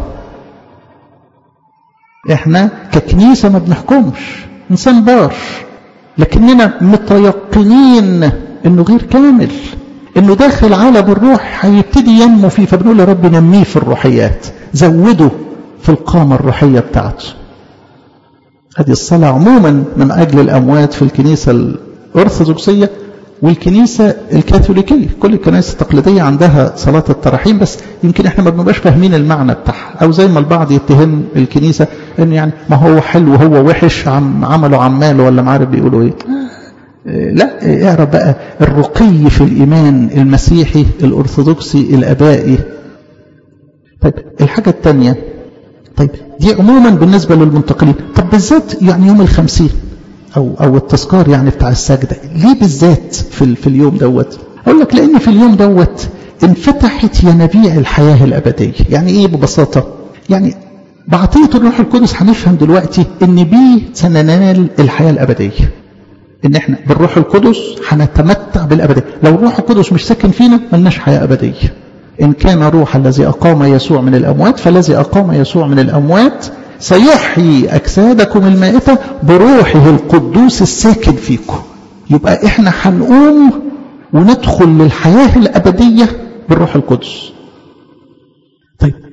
احنا ككنيسة ما بنحكمش انسان بار لكننا متيقنين انه غير كامل انه داخل عالم الروح هيبتدي ينمو فيه فبنقول يا رب نميه في الروحيات زوده في القامة الروحية بتاعته هذه الصلاة عموما من أجل الأموات في الكنيسة الأرثوذكسية والكنيسة الكاثوليكية كل الكنائس التقليدية عندها صلاة التراحيم بس يمكن احنا ما بنبقاش فاهمين المعنى بتاعها او زي ما البعض يتهم الكنيسة ان يعني ما هو حلو هو وحش عم عمله عمال ولا ما عارف بيقولوا ايه لا اعرف بقى الرقي في الإيمان المسيحي الأرثوذكسي الأبائي طيب الحاجة الثانية طيب دي عموما بالنسبة للمنتقلين طب بالذات يعني يوم الخمسين أو, أو التذكار يعني بتاع السجدة ليه بالذات في, في اليوم دوت أقول لك لأن في اليوم دوت انفتحت ينابيع الحياة الأبدية يعني إيه ببساطة يعني بعطية الروح القدس هنفهم دلوقتي ان بيه سننال الحياة الأبدية ان احنا بالروح القدس هنتمتع بالأبدية لو الروح القدس مش ساكن فينا ملناش حياة أبدية إن كان روح الذي أقام يسوع من الأموات فالذي أقام يسوع من الأموات سيحيي أجسادكم المائتة بروحه القدوس الساكن فيكم يبقى إحنا هنقوم وندخل للحياة الأبدية بالروح القدس طيب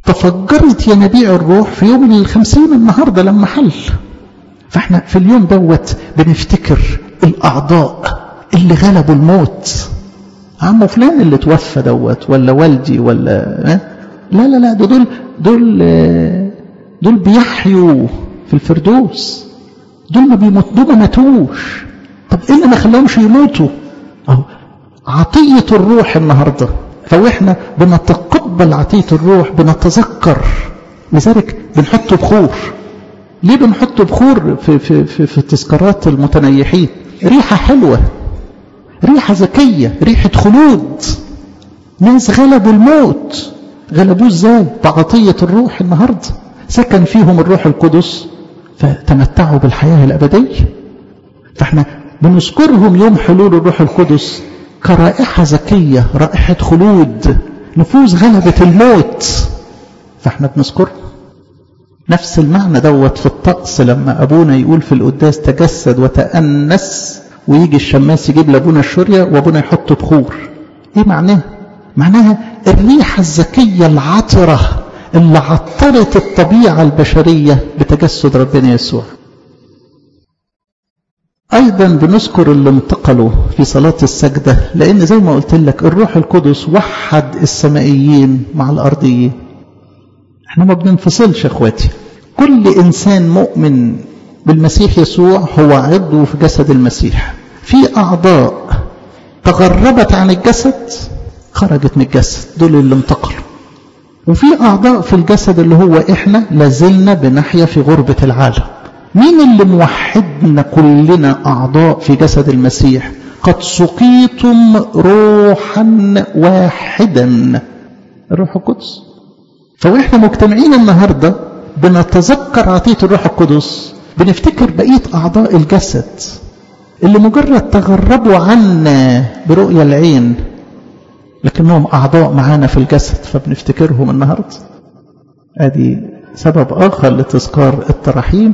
تفجرت ينابيع الروح في يوم الخمسين النهاردة لما حل فاحنا في اليوم دوت بنفتكر الأعضاء اللي غلبوا الموت عمو فلان اللي توفى دوت ولا والدي ولا لا لا لا دول دول دول بيحيوا في الفردوس دول ما بيموت دول ما ماتوش طب ايه اللي ما خلاهمش يموتوا اهو عطية الروح النهارده فاحنا بنتقبل عطية الروح بنتذكر لذلك بنحط بخور ليه بنحط بخور في في في, في تذكارات المتنيحين ريحة حلوة ريحة ذكية ريحة خلود ناس غلبوا الموت غلبوه ازاي بعطية الروح النهاردة سكن فيهم الروح القدس فتمتعوا بالحياة الأبدية فاحنا بنذكرهم يوم حلول الروح القدس كرائحة ذكية رائحة خلود نفوس غلبت الموت فاحنا بنذكرهم نفس المعنى دوت في الطقس لما أبونا يقول في القداس تجسد وتأنس ويجي الشماس يجيب لابونا الشورية وابونا يحط بخور ايه معناها معناها الريحة الذكية العطرة اللي عطرت الطبيعة البشرية بتجسد ربنا يسوع أيضا بنذكر اللي انتقلوا في صلاة السجدة لأن زي ما قلت لك الروح القدس وحد السمائيين مع الأرضيين احنا ما بننفصلش اخواتي كل إنسان مؤمن بالمسيح يسوع هو عضو في جسد المسيح في أعضاء تغربت عن الجسد خرجت من الجسد دول اللي انتقلوا وفي أعضاء في الجسد اللي هو إحنا لازلنا بنحيا في غربة العالم مين اللي موحدنا كلنا أعضاء في جسد المسيح قد سقيتم روحا واحدا الروح القدس فوإحنا مجتمعين النهاردة بنتذكر عطية الروح القدس بنفتكر بقية أعضاء الجسد اللي مجرد تغربوا عنا برؤية العين لكنهم أعضاء معانا في الجسد فبنفتكرهم النهاردة ادي سبب آخر لتذكار التراحيم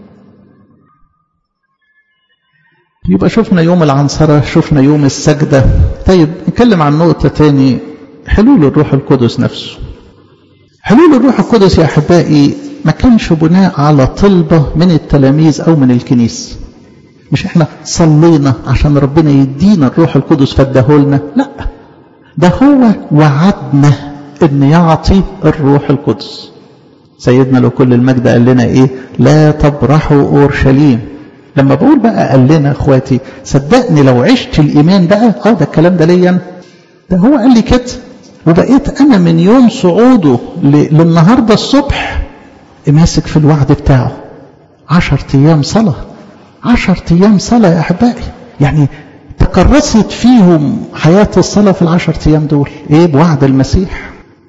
يبقى شفنا يوم العنصرة شفنا يوم السجدة طيب نتكلم عن نقطة تاني حلول الروح القدس نفسه حلول الروح القدس يا أحبائي ما كانش بناء على طلبة من التلاميذ أو من الكنيسة مش احنا صلينا عشان ربنا يدينا الروح القدس فادهولنا لا ده هو وعدنا ان يعطي الروح القدس سيدنا لو كل المجد قال لنا ايه لا تبرحوا اورشليم لما بقول بقى قال لنا اخواتي صدقني لو عشت الايمان بقى اه ده الكلام ده ليا ده هو قال لي كده وبقيت انا من يوم صعوده للنهارده الصبح ماسك في الوعد بتاعه عشر ايام صلاه عشر ايام صلاه يا احبائي يعني تكرست فيهم حياة الصلاة في العشر أيام دول إيه بوعد المسيح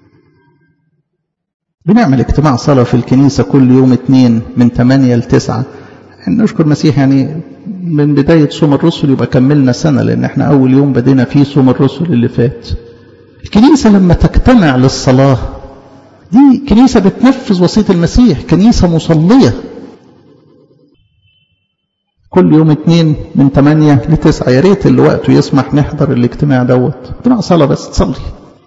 بنعمل اجتماع صلاة في الكنيسة كل يوم اثنين من 8 ل 9 نشكر المسيح يعني من بداية صوم الرسل يبقى كملنا سنة لأن احنا أول يوم بدينا فيه صوم الرسل اللي فات الكنيسة لما تجتمع للصلاة دي كنيسة بتنفذ وصية المسيح كنيسة مصلية كل يوم اثنين من 8 ل 9 يا ريت اللي وقته يسمح نحضر الاجتماع دوت اجتماع صلاة بس تصلي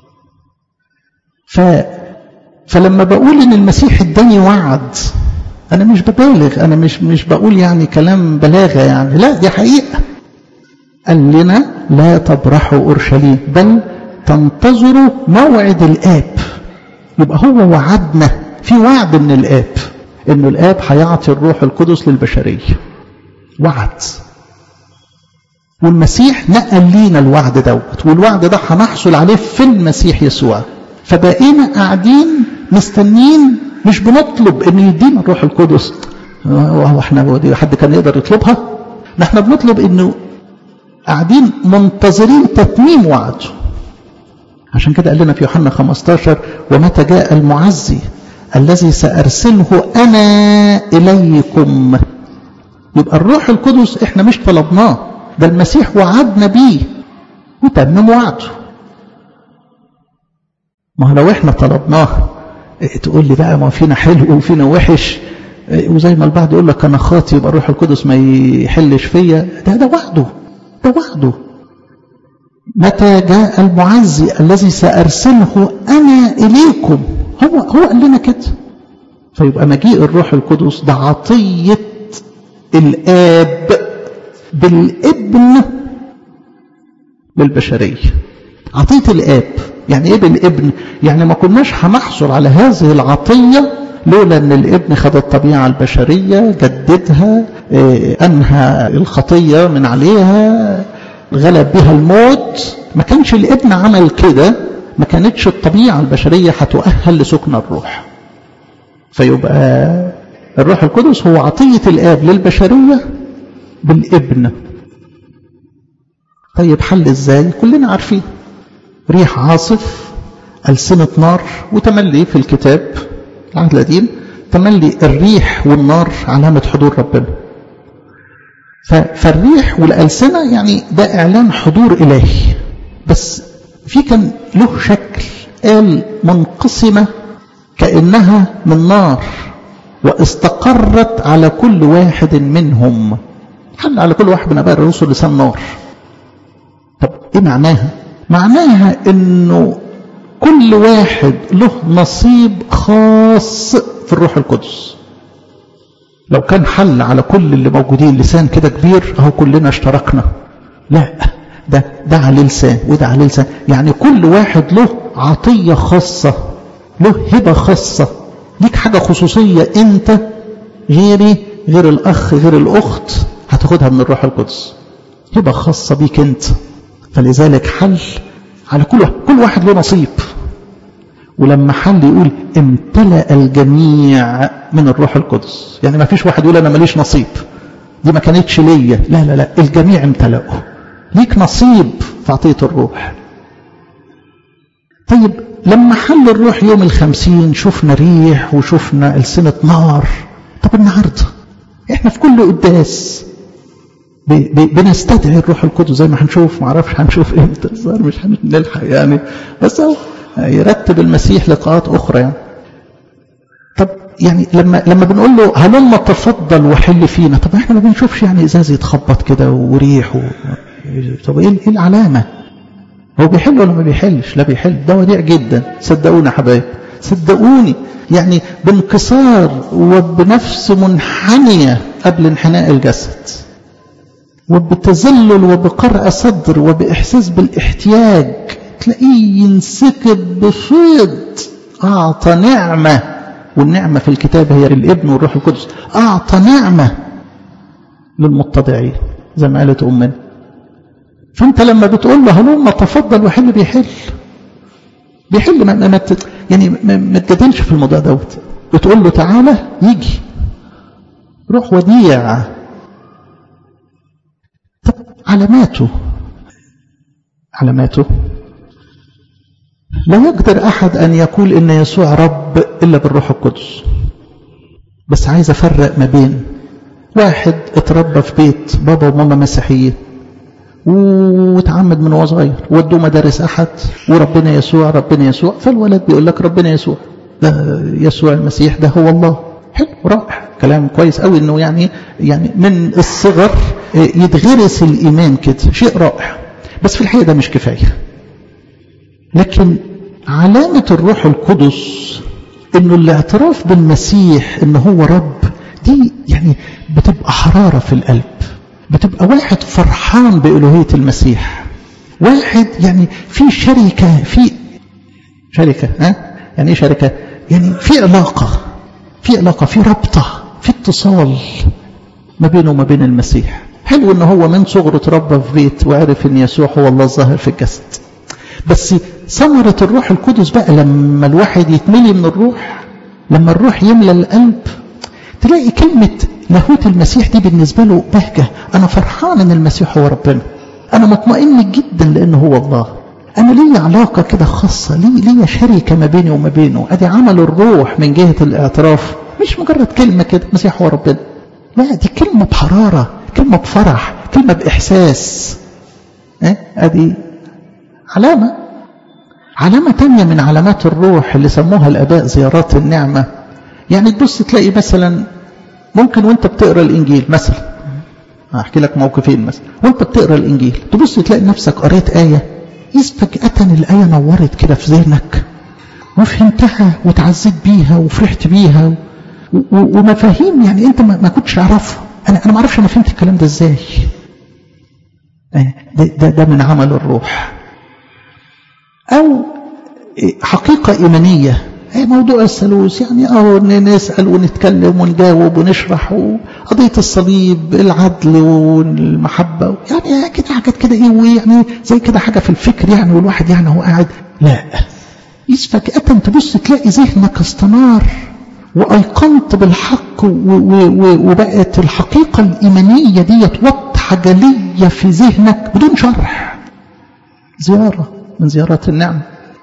ف فلما بقول ان المسيح اداني وعد انا مش ببالغ انا مش مش بقول يعني كلام بلاغه يعني لا دي حقيقه قال لنا لا تبرحوا اورشليم بل تنتظروا موعد الاب يبقى هو وعدنا في وعد من الاب انه الاب هيعطي الروح القدس للبشريه وعد والمسيح نقل لينا الوعد دوت والوعد ده هنحصل عليه في المسيح يسوع فبقينا قاعدين مستنيين مش بنطلب ان يدينا الروح القدس هو احنا حد كان يقدر يطلبها نحن بنطلب انه قاعدين منتظرين تتميم وعده عشان كده قال لنا في يوحنا 15 ومتى جاء المعزي الذي سأرسله أنا إليكم يبقى الروح القدس احنا مش طلبناه ده المسيح وعدنا بيه وتمم وعده ما هو لو احنا طلبناه تقول لي بقى ما فينا حلو وفينا وحش وزي ما البعض يقول لك انا خاطي يبقى الروح القدس ما يحلش فيا ده ده وعده ده وعده متى جاء المعزي الذي سأرسله أنا إليكم هو هو قال لنا كده فيبقى مجيء الروح القدس ده عطية الآب بالابن للبشرية عطية الآب يعني ايه بالابن يعني ما كناش هنحصل على هذه العطية لولا ان الابن خد الطبيعة البشرية جددها اه انهى الخطية من عليها غلب بها الموت ما كانش الابن عمل كده ما كانتش الطبيعة البشرية هتؤهل لسكن الروح فيبقى الروح القدس هو عطية الآب للبشرية بالابن طيب حل ازاي كلنا عارفين ريح عاصف ألسنة نار وتملي في الكتاب العهد القديم تملي الريح والنار علامة حضور ربنا فالريح والألسنة يعني ده إعلان حضور إلهي بس في كان له شكل قال منقسمة كأنها من نار واستقرت على كل واحد منهم حل على كل واحد من أباء الرسل لسان نار طب إيه معناها معناها إنه كل واحد له نصيب خاص في الروح القدس لو كان حل على كل اللي موجودين لسان كده كبير اهو كلنا اشتركنا لا ده ده عليه لسان وده عليه لسان يعني كل واحد له عطية خاصة له هبة خاصة ليك حاجة خصوصية انت غيري غير الاخ غير الاخت هتاخدها من الروح القدس هبة خاصة بيك انت فلذلك حل على كل واحد كل واحد له نصيب ولما حل يقول امتلأ الجميع من الروح القدس يعني ما فيش واحد يقول انا ماليش نصيب دي ما كانتش ليا لا لا لا الجميع امتلأوا ليك نصيب في عطية الروح طيب لما حل الروح يوم الخمسين شفنا ريح وشفنا ألسنة نار طب النهاردة احنا في كل قداس بنستدعي الروح القدس زي ما هنشوف ما اعرفش هنشوف امتى الظاهر مش هنلحق يعني بس هو يرتب المسيح لقاءات اخرى يعني طب يعني لما لما بنقول له هلما تفضل وحل فينا طب احنا ما بنشوفش يعني ازاز يتخبط كده وريح و... طب ايه ايه العلامه هو بيحل ولا ما بيحلش لا بيحل ده وديع جدا صدقوني يا حبايب صدقوني يعني بانكسار وبنفس منحنيه قبل انحناء الجسد وبتذلل وبقرع صدر وبإحساس بالاحتياج تلاقيه ينسكب بفيض أعطى نعمة والنعمة في الكتاب هي الابن والروح القدس أعطى نعمة للمتضعين زي ما قالت أمنا فأنت لما بتقول له هلوم تفضل وحل بيحل بيحل ما, ما يعني ما تجادلش في الموضوع دوت بتقول له تعالى يجي روح وديع طب علاماته علاماته لا يقدر أحد أن يقول إن يسوع رب إلا بالروح القدس بس عايز أفرق ما بين واحد اتربى في بيت بابا وماما مسيحيين واتعمد من وهو صغير ودوه مدارس أحد وربنا يسوع ربنا يسوع فالولد بيقول لك ربنا يسوع ده يسوع المسيح ده هو الله حلو رائع كلام كويس قوي انه يعني يعني من الصغر يتغرس الايمان كده شيء رائع بس في الحقيقه ده مش كفايه لكن علامه الروح القدس انه الاعتراف بالمسيح ان هو رب دي يعني بتبقى حراره في القلب بتبقى واحد فرحان بالوهيه المسيح واحد يعني في شركه في شركه ها يعني ايه شركه يعني في علاقه في علاقه في رابطه في اتصال ما بينه وما بين المسيح حلو ان هو من صغره اتربى في بيت وعرف ان يسوع هو الله الظاهر في الجسد بس ثمرة الروح القدس بقى لما الواحد يتملي من الروح لما الروح يملى القلب تلاقي كلمة لاهوت المسيح دي بالنسبة له بهجة أنا فرحان إن المسيح هو ربنا أنا مطمئن جدا لأنه هو الله أنا لي علاقة كده خاصة لي لي شركة ما بيني وما بينه أدي عمل الروح من جهة الاعتراف مش مجرد كلمة كده المسيح هو ربنا لا دي كلمة بحرارة كلمة بفرح كلمة بإحساس اه؟ أدي علامة علامة تانية من علامات الروح اللي سموها الآباء زيارات النعمة يعني تبص تلاقي مثلا ممكن وانت بتقرا الانجيل مثلا هحكي لك موقفين مثلا وانت بتقرا الانجيل تبص تلاقي نفسك قريت ايه إذ فجأة الآية نورت كده في ذهنك وفهمتها وتعزيت بيها وفرحت بيها ومفاهيم يعني انت ما كنتش تعرفها انا انا ما اعرفش انا فهمت الكلام ده ازاي ده, ده, ده من عمل الروح او حقيقة ايمانية موضوع الثالوث يعني اه نسأل ونتكلم ونجاوب ونشرح قضية الصليب العدل والمحبة يعني كده حاجات كده ايه ويعني زي كده حاجة في الفكر يعني والواحد يعني هو قاعد لا إذ فجأة تبص تلاقي ذهنك استنار وأيقنت بالحق وبقت الحقيقة الإيمانية ديت واضحة جلية في ذهنك بدون شرح زيارة من زيارات النعم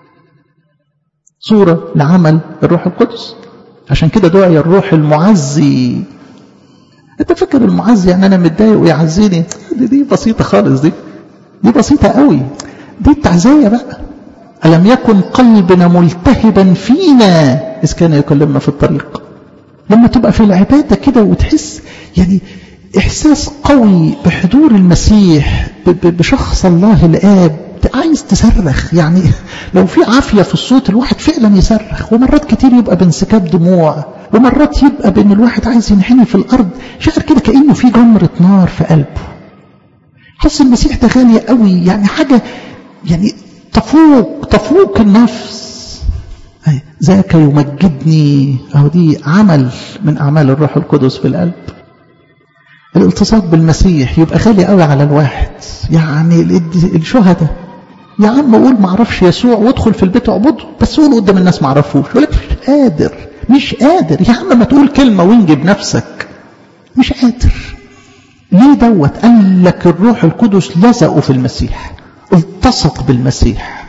صورة لعمل الروح القدس عشان كده دعي الروح المعزي انت فاكر المعزي يعني انا متضايق ويعزيني دي, دي بسيطة خالص دي دي بسيطة قوي دي التعزية بقى ألم يكن قلبنا ملتهبا فينا إذ كان يكلمنا في الطريق لما تبقى في العبادة كده وتحس يعني إحساس قوي بحضور المسيح بشخص الله الآب عايز تصرخ يعني لو في عافية في الصوت الواحد فعلا يصرخ ومرات كتير يبقى بانسكاب دموع ومرات يبقى بين الواحد عايز ينحني في الأرض شعر كده كأنه في جمرة نار في قلبه حس المسيح ده غالي قوي يعني حاجة يعني تفوق تفوق النفس ذاك يمجدني أهو دي عمل من أعمال الروح القدس في القلب الالتصاق بالمسيح يبقى غالي قوي على الواحد يعني الشهداء يا عم قول ما اعرفش يسوع وادخل في البيت اعبده بس قول قدام الناس ما اعرفوش يقول لك مش قادر مش قادر يا عم ما تقول كلمه وانجب نفسك مش قادر ليه دوت قال لك الروح القدس لزقوا في المسيح التصق بالمسيح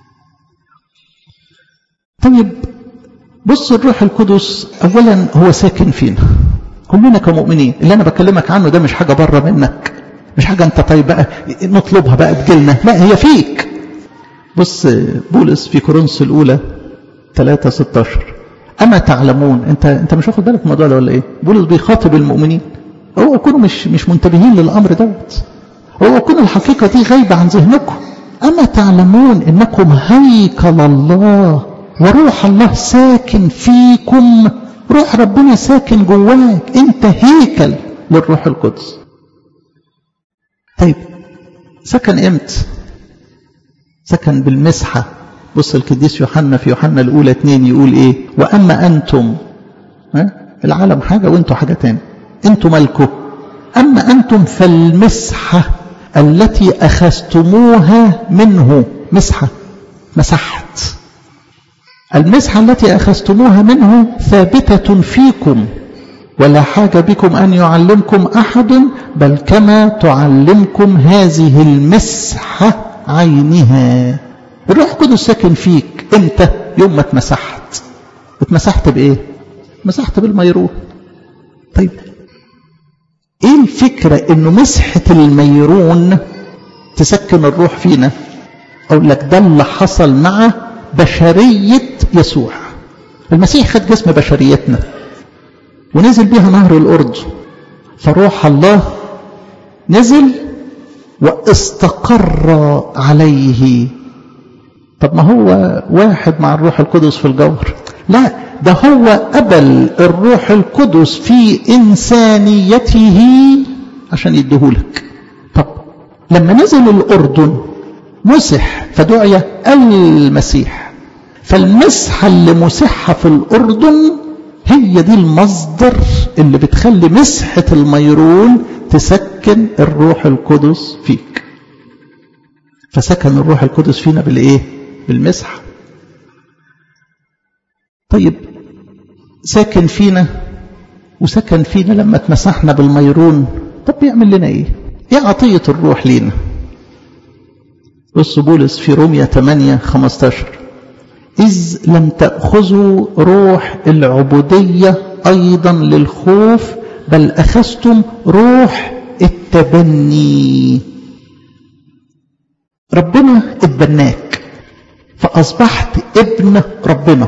طيب بص الروح القدس اولا هو ساكن فينا كلنا كمؤمنين اللي انا بكلمك عنه ده مش حاجه بره منك مش حاجه انت طيب بقى نطلبها بقى تجيلنا لا هي فيك بص بولس في كورنثوس الاولى 3 16 اما تعلمون انت انت مش واخد بالك من الموضوع ده ولا ايه بولس بيخاطب المؤمنين هو يكونوا مش مش منتبهين للامر دوت هو يكون الحقيقه دي غايبه عن ذهنكم اما تعلمون انكم هيكل الله وروح الله ساكن فيكم روح ربنا ساكن جواك انت هيكل للروح القدس طيب سكن امتى سكن بالمسحة بص القديس يوحنا في يوحنا الأولى اتنين يقول ايه وأما أنتم ها؟ العالم حاجة وانتم حاجة تاني انتم ملكه أما أنتم فالمسحة التي أخذتموها منه مسحة مسحت المسحة التي أخذتموها منه ثابتة فيكم ولا حاجة بكم أن يعلمكم أحد بل كما تعلمكم هذه المسحة عينها الروح القدس ساكن فيك امتى يوم ما اتمسحت اتمسحت بايه اتمسحت بالميرون طيب ايه الفكرة انه مسحة الميرون تسكن الروح فينا اقول لك ده اللي حصل مع بشرية يسوع المسيح خد جسم بشريتنا ونزل بيها نهر الأردن فروح الله نزل واستقر عليه طب ما هو واحد مع الروح القدس في الجوهر لا ده هو قبل الروح القدس في إنسانيته عشان يديهولك طب لما نزل الأردن مسح فدعي المسيح فالمسحة اللي مسحها في الأردن هي دي المصدر اللي بتخلي مسحة الميرون تسكن الروح القدس فيك فسكن الروح القدس فينا بالايه بالمسحة طيب ساكن فينا وسكن فينا لما اتمسحنا بالميرون طب بيعمل لنا ايه ايه عطية الروح لينا بص بولس في رومية 8 15 إذ لم تأخذوا روح العبودية أيضا للخوف بل أخذتم روح التبني ربنا اتبناك فأصبحت ابن ربنا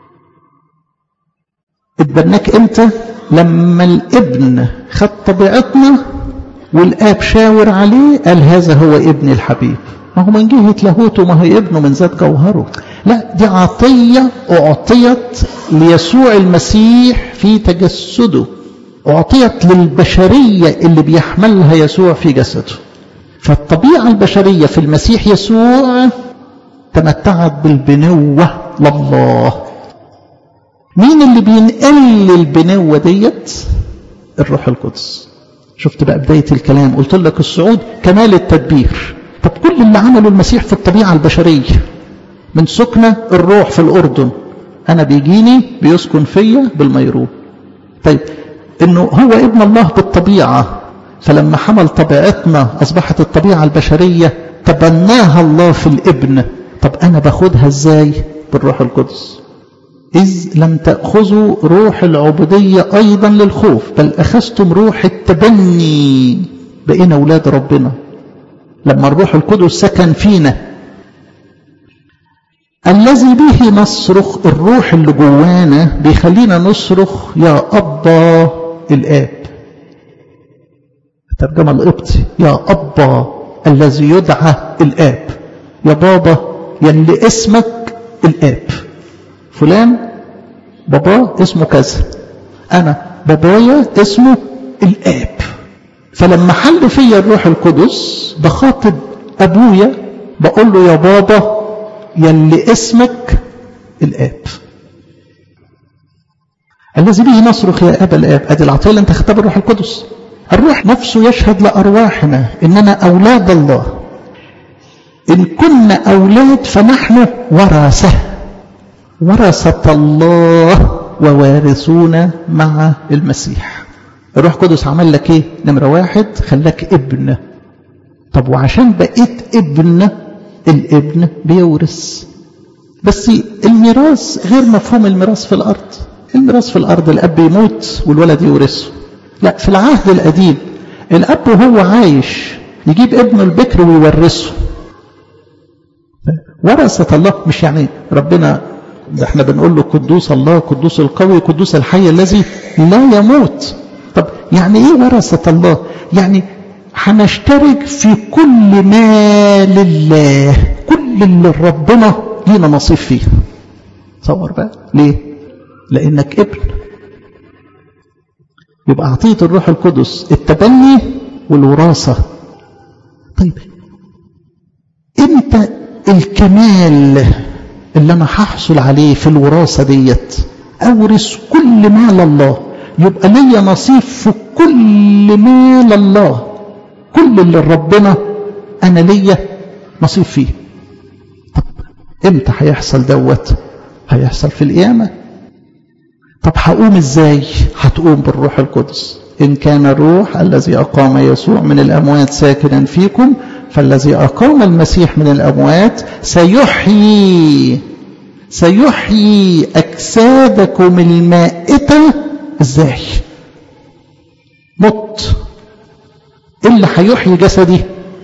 اتبناك امتى لما الابن خد طبيعتنا والاب شاور عليه قال هذا هو ابن الحبيب ما هو من جهة لاهوته ما هي ابنه من ذات جوهره لا دي عطية أعطيت ليسوع المسيح في تجسده أعطيت للبشرية اللي بيحملها يسوع في جسده فالطبيعة البشرية في المسيح يسوع تمتعت بالبنوة لله مين اللي بينقل البنوة ديت الروح القدس شفت بقى بداية الكلام قلت لك الصعود كمال التدبير طب كل اللي عمله المسيح في الطبيعة البشرية من سكنة الروح في الأردن أنا بيجيني بيسكن فيا بالميرون طيب إنه هو ابن الله بالطبيعة فلما حمل طبيعتنا أصبحت الطبيعة البشرية تبناها الله في الابن طب أنا باخدها إزاي بالروح القدس إذ لم تأخذوا روح العبودية أيضا للخوف بل أخذتم روح التبني بقينا أولاد ربنا لما الروح القدس سكن فينا الذي به نصرخ الروح اللي جوانا بيخلينا نصرخ يا أبا الآب الترجمة القبطي يا أبا الذي يدعى الآب يا بابا يلي اسمك الآب فلان بابا اسمه كذا أنا بابايا اسمه الآب فلما حل فيا الروح القدس بخاطب أبويا بقول له يا بابا يلي اسمك الآب الذي به نصرخ يا أبا الآب أدي العطية اللي أنت خدتها الروح القدس الروح نفسه يشهد لأرواحنا إننا أولاد الله إن كنا أولاد فنحن ورثة ورثة الله ووارثون مع المسيح الروح القدس عمل لك ايه نمرة واحد خلاك ابن طب وعشان بقيت ابن الابن بيورث بس الميراث غير مفهوم الميراث في الارض الميراث في الارض الاب يموت والولد يورثه لا في العهد القديم الاب وهو عايش يجيب ابنه البكر ويورثه ورثة الله مش يعني ربنا ده احنا بنقول له قدوس الله قدوس القوي قدوس الحي الذي لا يموت طب يعني ايه ورثة الله يعني هنشترك في كل ما لله كل اللي ربنا لينا نصيب فيه تصور بقى ليه لانك ابن يبقى عطية الروح القدس التبني والوراثة طيب امتى الكمال اللي انا هحصل عليه في الوراثة ديت اورث كل مال الله يبقى ليا نصيب في كل مال الله كل اللي ربنا انا ليا نصيب فيه طب امتى هيحصل دوت هيحصل في القيامه طب هقوم ازاي هتقوم بالروح القدس ان كان الروح الذي اقام يسوع من الاموات ساكنا فيكم فالذي اقام المسيح من الاموات سيحيي سيحيي اجسادكم المائته ازاي مت ايه اللي هيحيي جسدي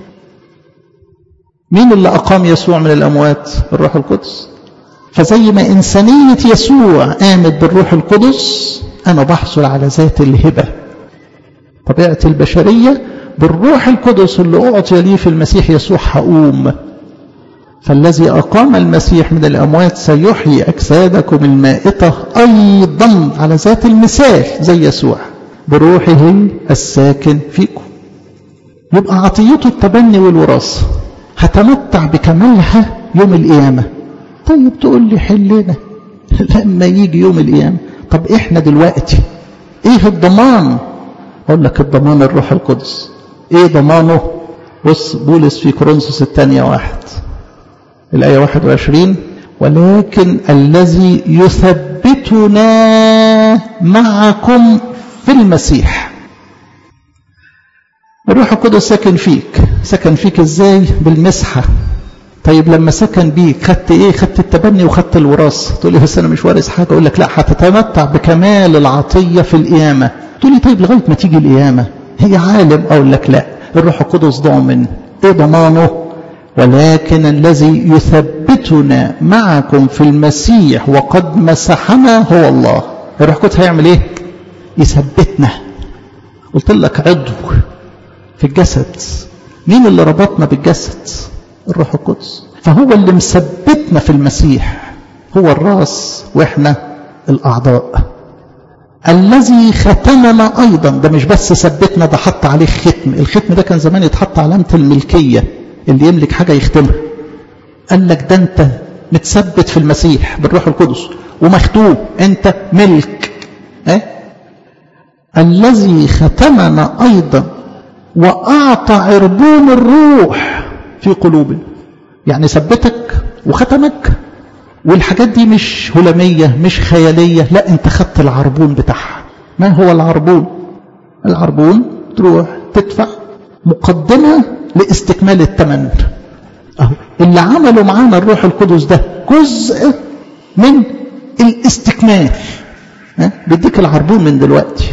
مين اللي اقام يسوع من الاموات الروح القدس فزي ما انسانيه يسوع قامت بالروح القدس انا بحصل على ذات الهبه طبيعه البشريه بالروح القدس اللي اعطي لي في المسيح يسوع هقوم فالذي أقام المسيح من الأموات سيحيي أجسادكم المائتة أيضا على ذات المثال زي يسوع بروحه الساكن فيكم يبقى عطيته التبني والوراثة هتمتع بكمالها يوم القيامة طيب تقول لي حلنا لما يجي يوم القيامة طب احنا دلوقتي ايه الضمان اقول لك الضمان الروح القدس ايه ضمانه بص بولس في كورنثوس الثانية واحد الآية 21 ولكن الذي يثبتنا معكم في المسيح الروح القدس ساكن فيك سكن فيك ازاي بالمسحة طيب لما سكن بيك خدت ايه خدت التبني وخدت الوراثة تقول لي بس انا مش وارث حاجة اقول لك لا هتتمتع بكمال العطية في القيامة تقول لي طيب لغاية ما تيجي القيامة هي عالم اقول لك لا الروح القدس ضامن ايه ضمانه ولكن الذي يثبتنا معكم في المسيح وقد مسحنا هو الله الروح القدس هيعمل ايه يثبتنا قلت لك عضو في الجسد مين اللي ربطنا بالجسد الروح القدس فهو اللي مثبتنا في المسيح هو الراس واحنا الاعضاء الذي ختمنا ايضا ده مش بس ثبتنا ده حط عليه ختم الختم ده كان زمان يتحط علامه الملكيه اللي يملك حاجه يختمها قال لك ده انت متثبت في المسيح بالروح القدس ومختوم انت ملك اه؟ الذي ختمنا ايضا واعطى عربون الروح في قلوبنا يعني ثبتك وختمك والحاجات دي مش هلامية مش خيالية لا انت خدت العربون بتاعها ما هو العربون العربون تروح تدفع مقدمة لاستكمال الثمن اهو اللي عمله معانا الروح القدس ده جزء من الاستكمال ها بيديك العربون من دلوقتي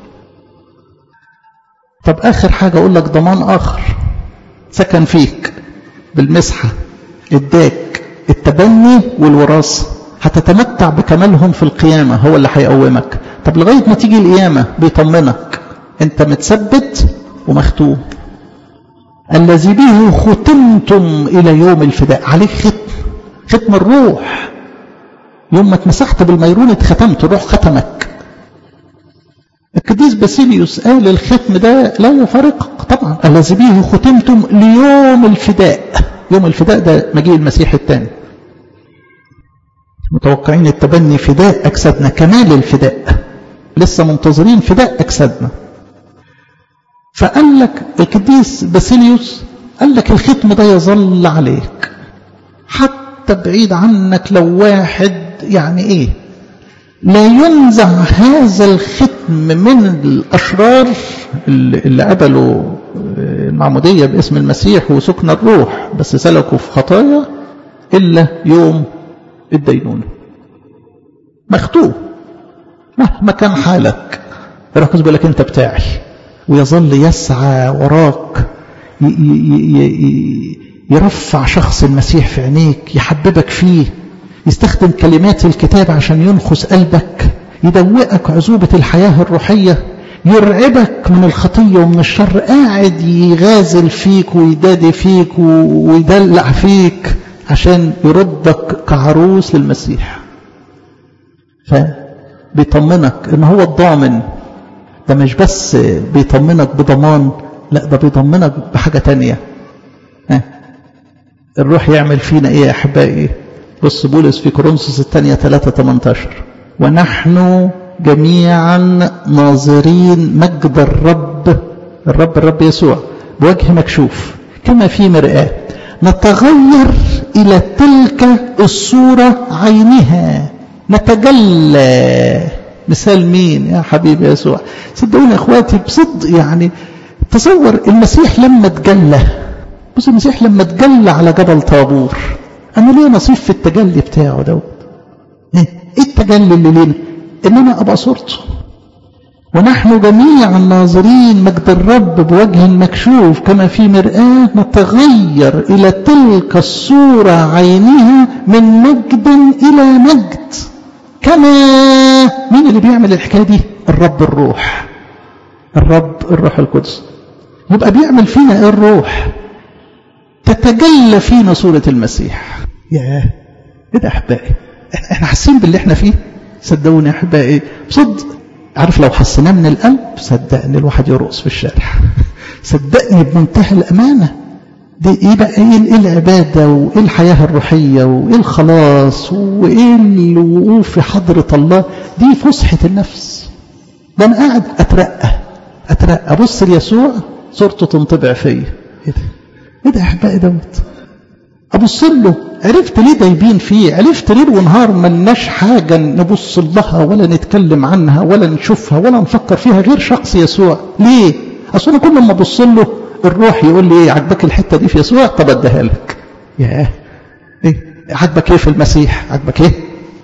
طب اخر حاجة اقول لك ضمان اخر سكن فيك بالمسحة اداك التبني والوراثة هتتمتع بكمالهم في القيامة هو اللي هيقومك طب لغاية ما تيجي القيامة بيطمنك انت متثبت ومختوم الذي به ختمتم إلى يوم الفداء عليك ختم ختم الروح يوم ما اتمسحت بالميرون اتختمت الروح ختمك القديس باسيليوس قال الختم ده لا يفارقك طبعا الذي به ختمتم ليوم الفداء يوم الفداء ده مجيء المسيح الثاني متوقعين التبني فداء أجسادنا كمال الفداء لسه منتظرين فداء أجسادنا فقال لك القديس باسيليوس قال لك الختم ده يظل عليك حتى بعيد عنك لو واحد يعني ايه لا ينزع هذا الختم من الأشرار اللي قبلوا المعمودية باسم المسيح وسكن الروح بس سلكوا في خطايا إلا يوم الدينونة مختوم مهما كان حالك الروح بيقول لك أنت بتاعي ويظل يسعى وراك يرفع شخص المسيح في عينيك يحببك فيه يستخدم كلمات الكتاب عشان ينخس قلبك يدوقك عذوبة الحياة الروحية يرعبك من الخطية ومن الشر قاعد يغازل فيك ويدادي فيك ويدلع فيك عشان يردك كعروس للمسيح فبيطمنك ان هو الضامن ده مش بس بيطمنك بضمان لا ده بيطمنك بحاجة تانية ها الروح يعمل فينا ايه يا احبائي بص بولس في كورنثوس الثانية 3 18 ونحن جميعا ناظرين مجد الرب الرب الرب يسوع بوجه مكشوف كما في مرآة نتغير إلى تلك الصورة عينها نتجلى مثال مين يا حبيبي يسوع صدقوني يا اخواتي بصدق يعني تصور المسيح لما تجلى بص المسيح لما تجلى على جبل طابور انا ليه نصيب في التجلي بتاعه دوت ايه التجلي اللي لينا ان انا ابقى صورته ونحن جميعا ناظرين مجد الرب بوجه مكشوف كما في مرآة نتغير إلى تلك الصورة عينها من مجد إلى مجد كما مين اللي بيعمل الحكاية دي الرب الروح الرب الروح القدس يبقى بيعمل فينا ايه الروح تتجلى فينا صورة المسيح ياه ايه ده احبائي احنا حاسين باللي احنا فيه صدقوني يا احبائي بصدق عارف لو حسيناه من القلب صدقني الواحد يرقص في الشارع صدقني بمنتهى الامانه دي ايه بقى ايه العباده وايه الحياه الروحيه وايه الخلاص وايه الوقوف في حضره الله دي فسحه النفس ده انا قاعد اترقى اترقى ابص ليسوع صورته تنطبع فيا ايه ده ايه ده يا احبائي دوت ابص له عرفت ليه دايبين فيه عرفت ليل ونهار ملناش حاجة نبص لها ولا نتكلم عنها ولا نشوفها ولا نفكر فيها غير شخص يسوع ليه اصل انا كل ما ابص له الروح يقول لي ايه عجبك الحتة دي في يسوع طب اديها لك ياه ايه عجبك ايه في المسيح عجبك ايه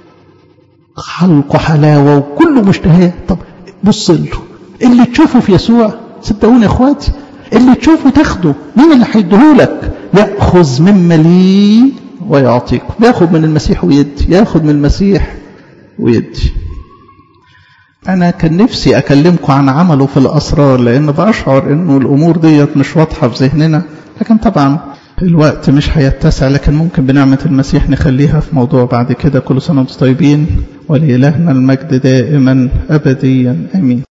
خلق حلاوة وكله مشتهيات طب بص له اللي تشوفه في يسوع صدقوني يا اخواتي اللي تشوفه تاخده مين اللي هيديهولك ياخذ مما لي ويعطيكم ياخذ من المسيح ويدي ياخذ من المسيح ويدي انا كان نفسي اكلمكم عن عمله في الاسرار لان بشعر انه الامور ديت مش واضحه في ذهننا لكن طبعا الوقت مش هيتسع لكن ممكن بنعمة المسيح نخليها في موضوع بعد كده كل سنة وانتم طيبين ولإلهنا المجد دائما أبديا آمين